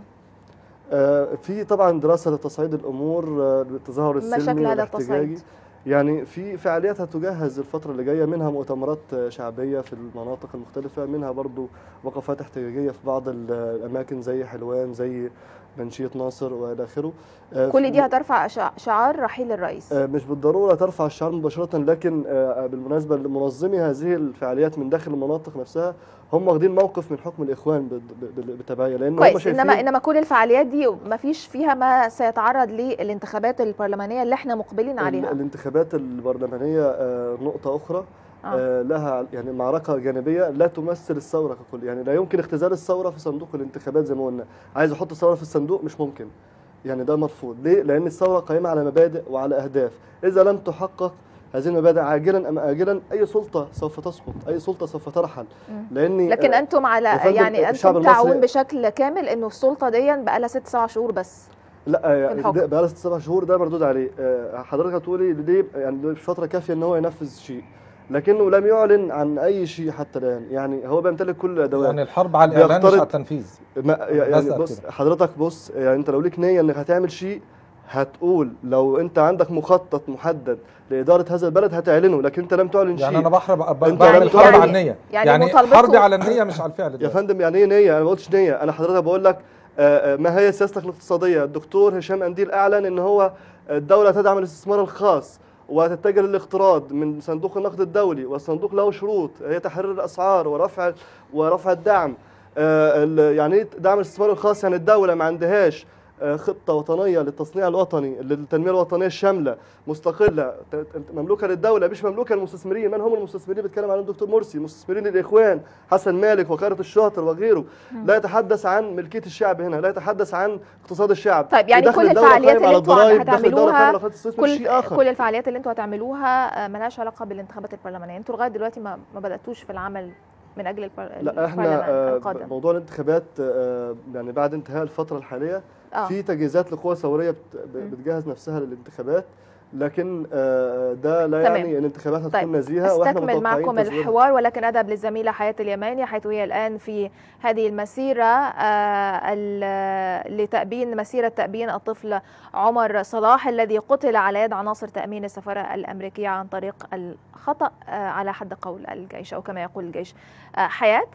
آه، في طبعا دراسه لتصعيد الامور آه، للتظاهر ما السلمي شكل هذا والاحتجاجي التصعيد؟ يعني في فعاليات هتجهز الفترة اللي جاية منها مؤتمرات آه، شعبية في المناطق المختلفة منها برضو وقفات احتجاجية في بعض ال- الأماكن زي حلوان زي منشية ناصر وإلى آخره آه، كل في- دي هترفع شع- شعار رحيل الرئيس آه، مش بالضرورة ترفع الشعار مباشرة لكن آه، بالمناسبة لمنظمي هذه الفعاليات من داخل المناطق نفسها هم واخدين موقف من حكم الإخوان بال- بال- بالتبعية لأن هم كويس شايفين انما انما كل الفعاليات دي ما فيش فيها ما سيتعرض للانتخابات البرلمانيه اللي احنا مقبلين ال- عليها الانتخابات البرلمانية آه، نقطة أخرى آه، لها يعني معركه جانبيه لا تمثل الثوره ككل يعني لا يمكن اختزال الثوره في صندوق الانتخابات زي ما قلنا عايز احط الثوره في الصندوق مش ممكن يعني ده مرفوض ليه لان الثوره قائمه على مبادئ وعلى اهداف اذا لم تحقق هذه المبادئ عاجلا ام اجلا اي سلطه سوف تسقط اي سلطه سوف ترحل لان لكن آه، انتم على يا فندم، يعني الشعب انتم تعون المصري- بشكل كامل انه السلطه دي بقى لها ست سبع شهور بس لا يعني الحكم. ده بقى له ست سبع شهور ده مردود عليه آه، حضرتك هتقولي ليه يعني مش فتره كافيه ان هو ينفذ شيء لكنه لم يعلن عن اي شيء حتى الان يعني هو بيمتلك كل الادوات يعني الحرب على الإعلان مش بيخترق- على التنفيذ. ما يعني بسأل بص كده. حضرتك بص يعني انت لو ليك نيه انك هتعمل شيء هتقول لو انت عندك مخطط محدد لاداره هذا البلد هتعلنه لكن انت لم تعلن شيء يعني انا بحرب ب- انت بعمل لم حرب تعلن- على النية يعني يعني مطالبتكم- حربي على النية مش على الفعل يا ده. فندم يعني ايه نيه انا ما قلتش نيه انا حضرتك بقول لك آه، آه، ما هي سياستك الاقتصاديه الدكتور هشام انديل اعلن ان هو الدوله تدعم الاستثمار الخاص وتتجه للاقتراض من صندوق النقد الدولي والصندوق له شروط هي تحرير الاسعار ورفع ورفع الدعم آه، ال- يعني ايه دعم الاستثمار الخاص يعني الدوله ما عندهاش آه، خطه وطنيه للتصنيع الوطني للتنميه الوطنيه الشامله مستقله ت- ت- مملوكه للدوله مش مملوكه للمستثمرين من هم المستثمرين اللي بيتكلم عنهم الدكتور مرسي مستثمرين الاخوان حسن مالك وكاله الشاطر وغيره لا يتحدث عن ملكيه الشعب هنا لا يتحدث عن اقتصاد الشعب طيب يعني دخل كل الدولة الفعاليات قائم اللي على انتم الضرائب، دخل الدولة قائم هتعملوها على خط الاستثمار كل شيء آخر. كل الفعاليات اللي انتم هتعملوها آه، ملهاش علاقه بالانتخابات البرلمانيه انتوا لغايه دلوقتي ما ما بداتوش في العمل من اجل البر... لا احنا البرلمان آه، القادم موضوع الانتخابات آه، يعني بعد انتهاء الفتره الحاليه آه. في تجهيزات لقوى ثوريه بت- ب- بتجهز نفسها للانتخابات لكن آه، ده لا تمام. يعني ان الانتخابات هتكون طيب نزيهه واحنا استكمل متوقعين معكم تزويرها. الحوار ولكن اذهب للزميله حياه اليماني حيث هي الان في هذه المسيره آه، ال- لتأبين مسيره تأبين الطفل عمر صلاح الذي قتل على يد عناصر تأمين السفاره الامريكيه عن طريق الخطأ آه، على حد قول الجيش او كما يقول الجيش آه، حياه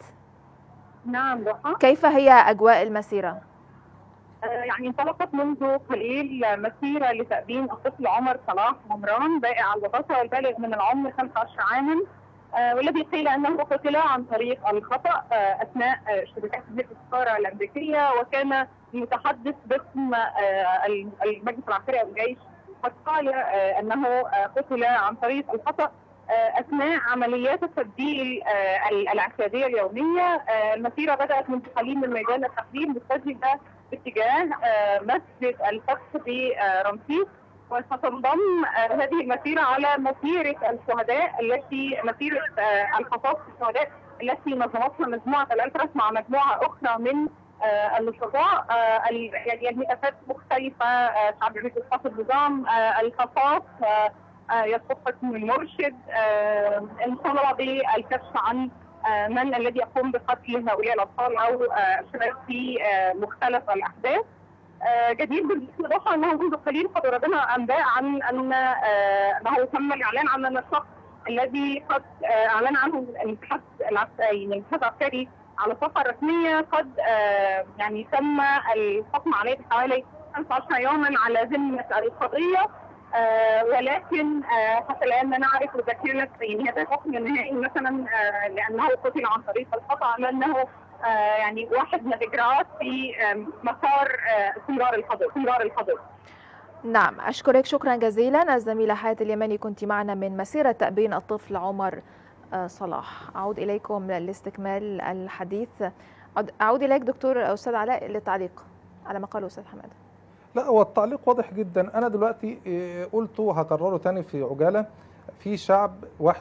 نعم ضحى كيف هي اجواء المسيره؟ آه، يعني انطلقت منذ قليل مسيرة لتأبين الطفل عمر صلاح عمران بائع الوظافة والبالغ من العمر 15 عاما آه، والذي قيل أنه قتل عن طريق الخطأ آه، أثناء آه، اشتباكات في السفارة الأمريكية وكان المتحدث باسم آه، المجلس العسكري أو الجيش قد قال آه، أنه آه، قتل عن طريق الخطأ آه، اثناء عمليات التبديل آه، الاعتياديه اليوميه آه، المسيره بدات من قليل من ميدان التحرير متجهه باتجاه آه، مسجد الفتح برمسيس وستنضم آه، هذه المسيره على مسيره الشهداء التي مسيره آه، الحصاد الشهداء التي نظمتها مجموعه الالتراس مع مجموعه اخرى من آه، النشطاء آه، ال- يعني الهتافات مختلفه آه، شعبيه اسقاط النظام آه، القصاص آه، آه، يسقط حكم المرشد آه، المطالبه بالكشف عن آه، من الذي يقوم بقتل هؤلاء الاطفال او آه، الشباب في آه، مختلف الاحداث آه، جدير بالاضافه انه منذ قليل قد وردنا انباء عن ان آه، انه تم الاعلان عن ان الشخص الذي قد آه، اعلن عنه الاتحاد العسكري الاتحاد العسكري على صفحه رسميه قد آه، يعني تم الحكم عليه بحوالي 15 يوما على ذمه القضيه آه، ولكن آه، حتى الان لا نعرف اذا كانت يعني هذا الحكم النهائي مثلا آه، لانه قتل عن طريق الخطا ام انه آه، يعني واحد من الاجراءات في آه، مسار آه، استمرار الحظر استمرار الحظر نعم أشكرك شكرا جزيلا الزميلة حياة اليماني كنت معنا من مسيرة تأبين الطفل عمر آه، صلاح أعود إليكم لاستكمال الحديث أعود- أعود إليك دكتور أستاذ علاء للتعليق على ما قاله أستاذ حماد لا هو التعليق واضح جدا انا دلوقتي إيه، قلته هكرره تاني في عجاله في شعب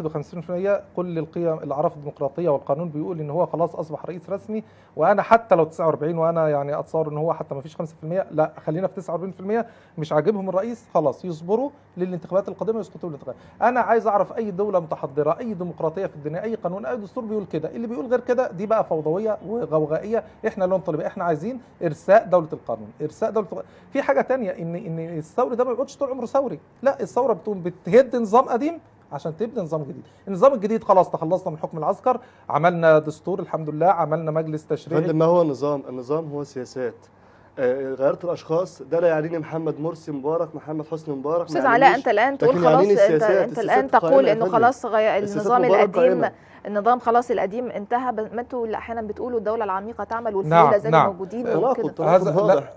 51% كل القيم الاعراف الديمقراطيه والقانون بيقول ان هو خلاص اصبح رئيس رسمي وانا حتى لو 49 وانا يعني اتصور ان هو حتى ما فيش 5% لا خلينا في 49% مش عاجبهم الرئيس خلاص يصبروا للانتخابات القادمه يسقطوا الانتخابات انا عايز اعرف اي دوله متحضره اي ديمقراطيه في الدنيا اي قانون اي دستور بيقول كده اللي بيقول غير كده دي بقى فوضويه وغوغائيه احنا اللي نطالب احنا عايزين ارساء دوله القانون ارساء دوله القانون. في حاجه تانية ان ان الثوري ده ما بيقعدش طول عمره ثوري لا الثوره بتقوم بتهد نظام قديم عشان تبني نظام جديد النظام الجديد خلاص تخلصنا من حكم العسكر عملنا دستور الحمد لله عملنا مجلس تشريعي فندم ما هو النظام؟ النظام هو سياسات آه، غيرت الاشخاص ده لا يعنيني محمد مرسي مبارك محمد حسني مبارك ما استاذ علاء يعنينيش. انت الان تقول لكن خلاص يعنيني انت, السياسات. انت السياسات الان تقول قائمة يا انه فندم. خلاص غي... السياسات النظام مبارك القديم قائمة. النظام خلاص القديم انتهى بس ما انتوا اللي احيانا بتقولوا الدوله العميقه تعمل والفيل نعم لا زالوا نعم موجودين تناقض وكده تناقض هذا- لا. واضح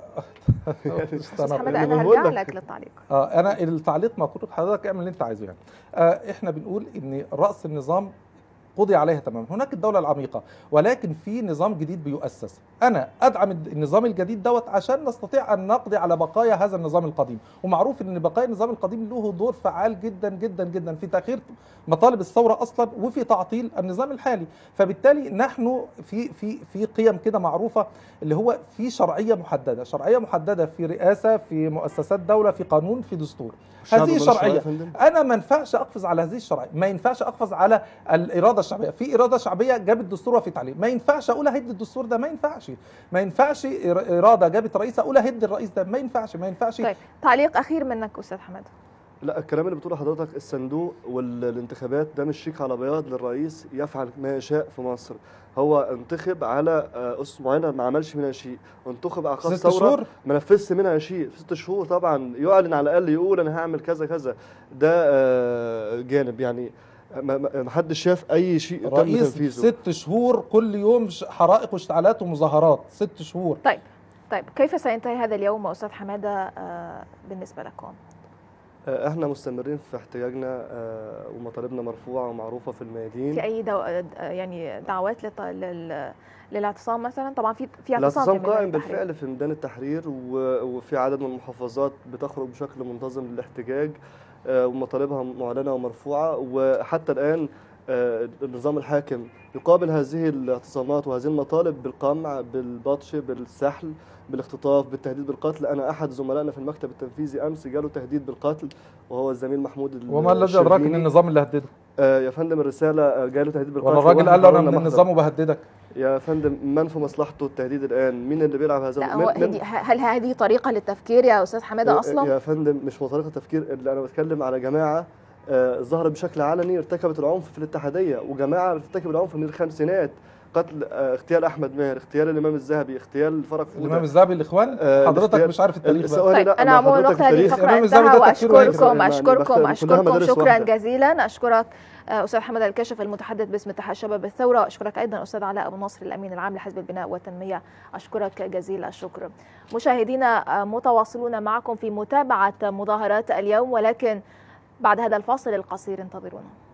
استاذ حماده يعني انا بقول هرجع لك- لك للتعليق اه انا التعليق مطلوب حضرتك اعمل اللي انت عايزه يعني آه احنا بنقول ان راس النظام قضي عليها تماما هناك الدولة العميقة ولكن في نظام جديد بيؤسس أنا أدعم النظام الجديد دوت عشان نستطيع أن نقضي على بقايا هذا النظام القديم ومعروف أن بقايا النظام القديم له دور فعال جدا جدا جدا في تأخير مطالب الثورة أصلا وفي تعطيل النظام الحالي فبالتالي نحن في في في قيم كده معروفة اللي هو في شرعية محددة شرعية محددة في رئاسة في مؤسسات دولة في قانون في دستور الشعب هذه ملوش شرعية شرعية يا فندم؟ انا ما ينفعش اقفز على هذه الشرعيه ما ينفعش اقفز على الاراده الشعبيه في اراده شعبيه جابت دستور وفي تعليم ما ينفعش اقول هد الدستور ده ما ينفعش ما ينفعش إر- اراده جابت رئيس اقول هد الرئيس ده ما ينفعش ما ينفعش طيب تعليق اخير منك استاذ حماده لا الكلام اللي بتقوله حضرتك الصندوق والانتخابات ده مش شيك على بياض للرئيس يفعل ما يشاء في مصر هو انتخب على آه، اسس معينه ما عملش منها شيء انتخب على ست ثوره شهور؟ ما نفذش منها شيء في ست شهور طبعا يعلن على الاقل يقول انا هعمل كذا كذا ده آه، جانب يعني ما- ما ما حدش شاف اي شيء تم رئيس تنفيذه ست شهور كل يوم ش- حرائق واشتعالات ومظاهرات ست شهور طيب طيب كيف سينتهي هذا اليوم استاذ حماده آه، بالنسبه لكم آه، احنا مستمرين في احتجاجنا آه، ومطالبنا مرفوعه ومعروفه في الميادين في اي دو... آه، يعني دعوات لط... لل... للاعتصام مثلا طبعا في في اعتصام الاعتصام في ميدان قائم التحرير. بالفعل في ميدان التحرير و- وفي عدد من المحافظات بتخرج بشكل منتظم للاحتجاج آه، ومطالبها معلنه ومرفوعه وحتى الان آه، النظام الحاكم يقابل هذه الاعتصامات وهذه المطالب بالقمع بالبطش بالسحل بالاختطاف بالتهديد بالقتل انا احد زملائنا في المكتب التنفيذي امس جاله تهديد بالقتل وهو الزميل محمود ال- وما الذي ادراك ان الشربيني. النظام اللي هدده آه، يا فندم الرساله آه، جاله تهديد بالقتل ولا الراجل وإحنا قال له انا حاولنا من محضر. النظام وبهددك يا فندم من في مصلحته التهديد الان مين اللي بيلعب هذا لا من- هو من- هدي... هل هذه طريقه للتفكير يا استاذ حماده يا- اصلا يا فندم مش طريقه تفكير اللي انا بتكلم على جماعه آه، ظهرت بشكل علني ارتكبت العنف في الاتحاديه وجماعه بترتكب العنف من الخمسينات قتل آه، اغتيال احمد ماهر اغتيال الامام الذهبي اغتيال فرج فوده الامام الذهبي الاخوان آه، حضرتك الاغتيال- مش عارف التاريخ بقى السؤال طيب لا، انا ما عموما حضرتك وقت هذه التاريخ- الفقره الإمام الذهبي انتهى ده تفكيره هيك. واشكركم يعني اشكركم بختار كلها اشكركم مدارس شكرا واحدة. جزيلا اشكرك آه، استاذ حمد الكاشف المتحدث باسم اتحاد شباب الثوره اشكرك ايضا استاذ علاء ابو نصر الامين العام لحزب البناء والتنميه اشكرك جزيل الشكر مشاهدينا آه، متواصلون معكم في متابعه مظاهرات اليوم ولكن بعد هذا الفاصل القصير انتظرونا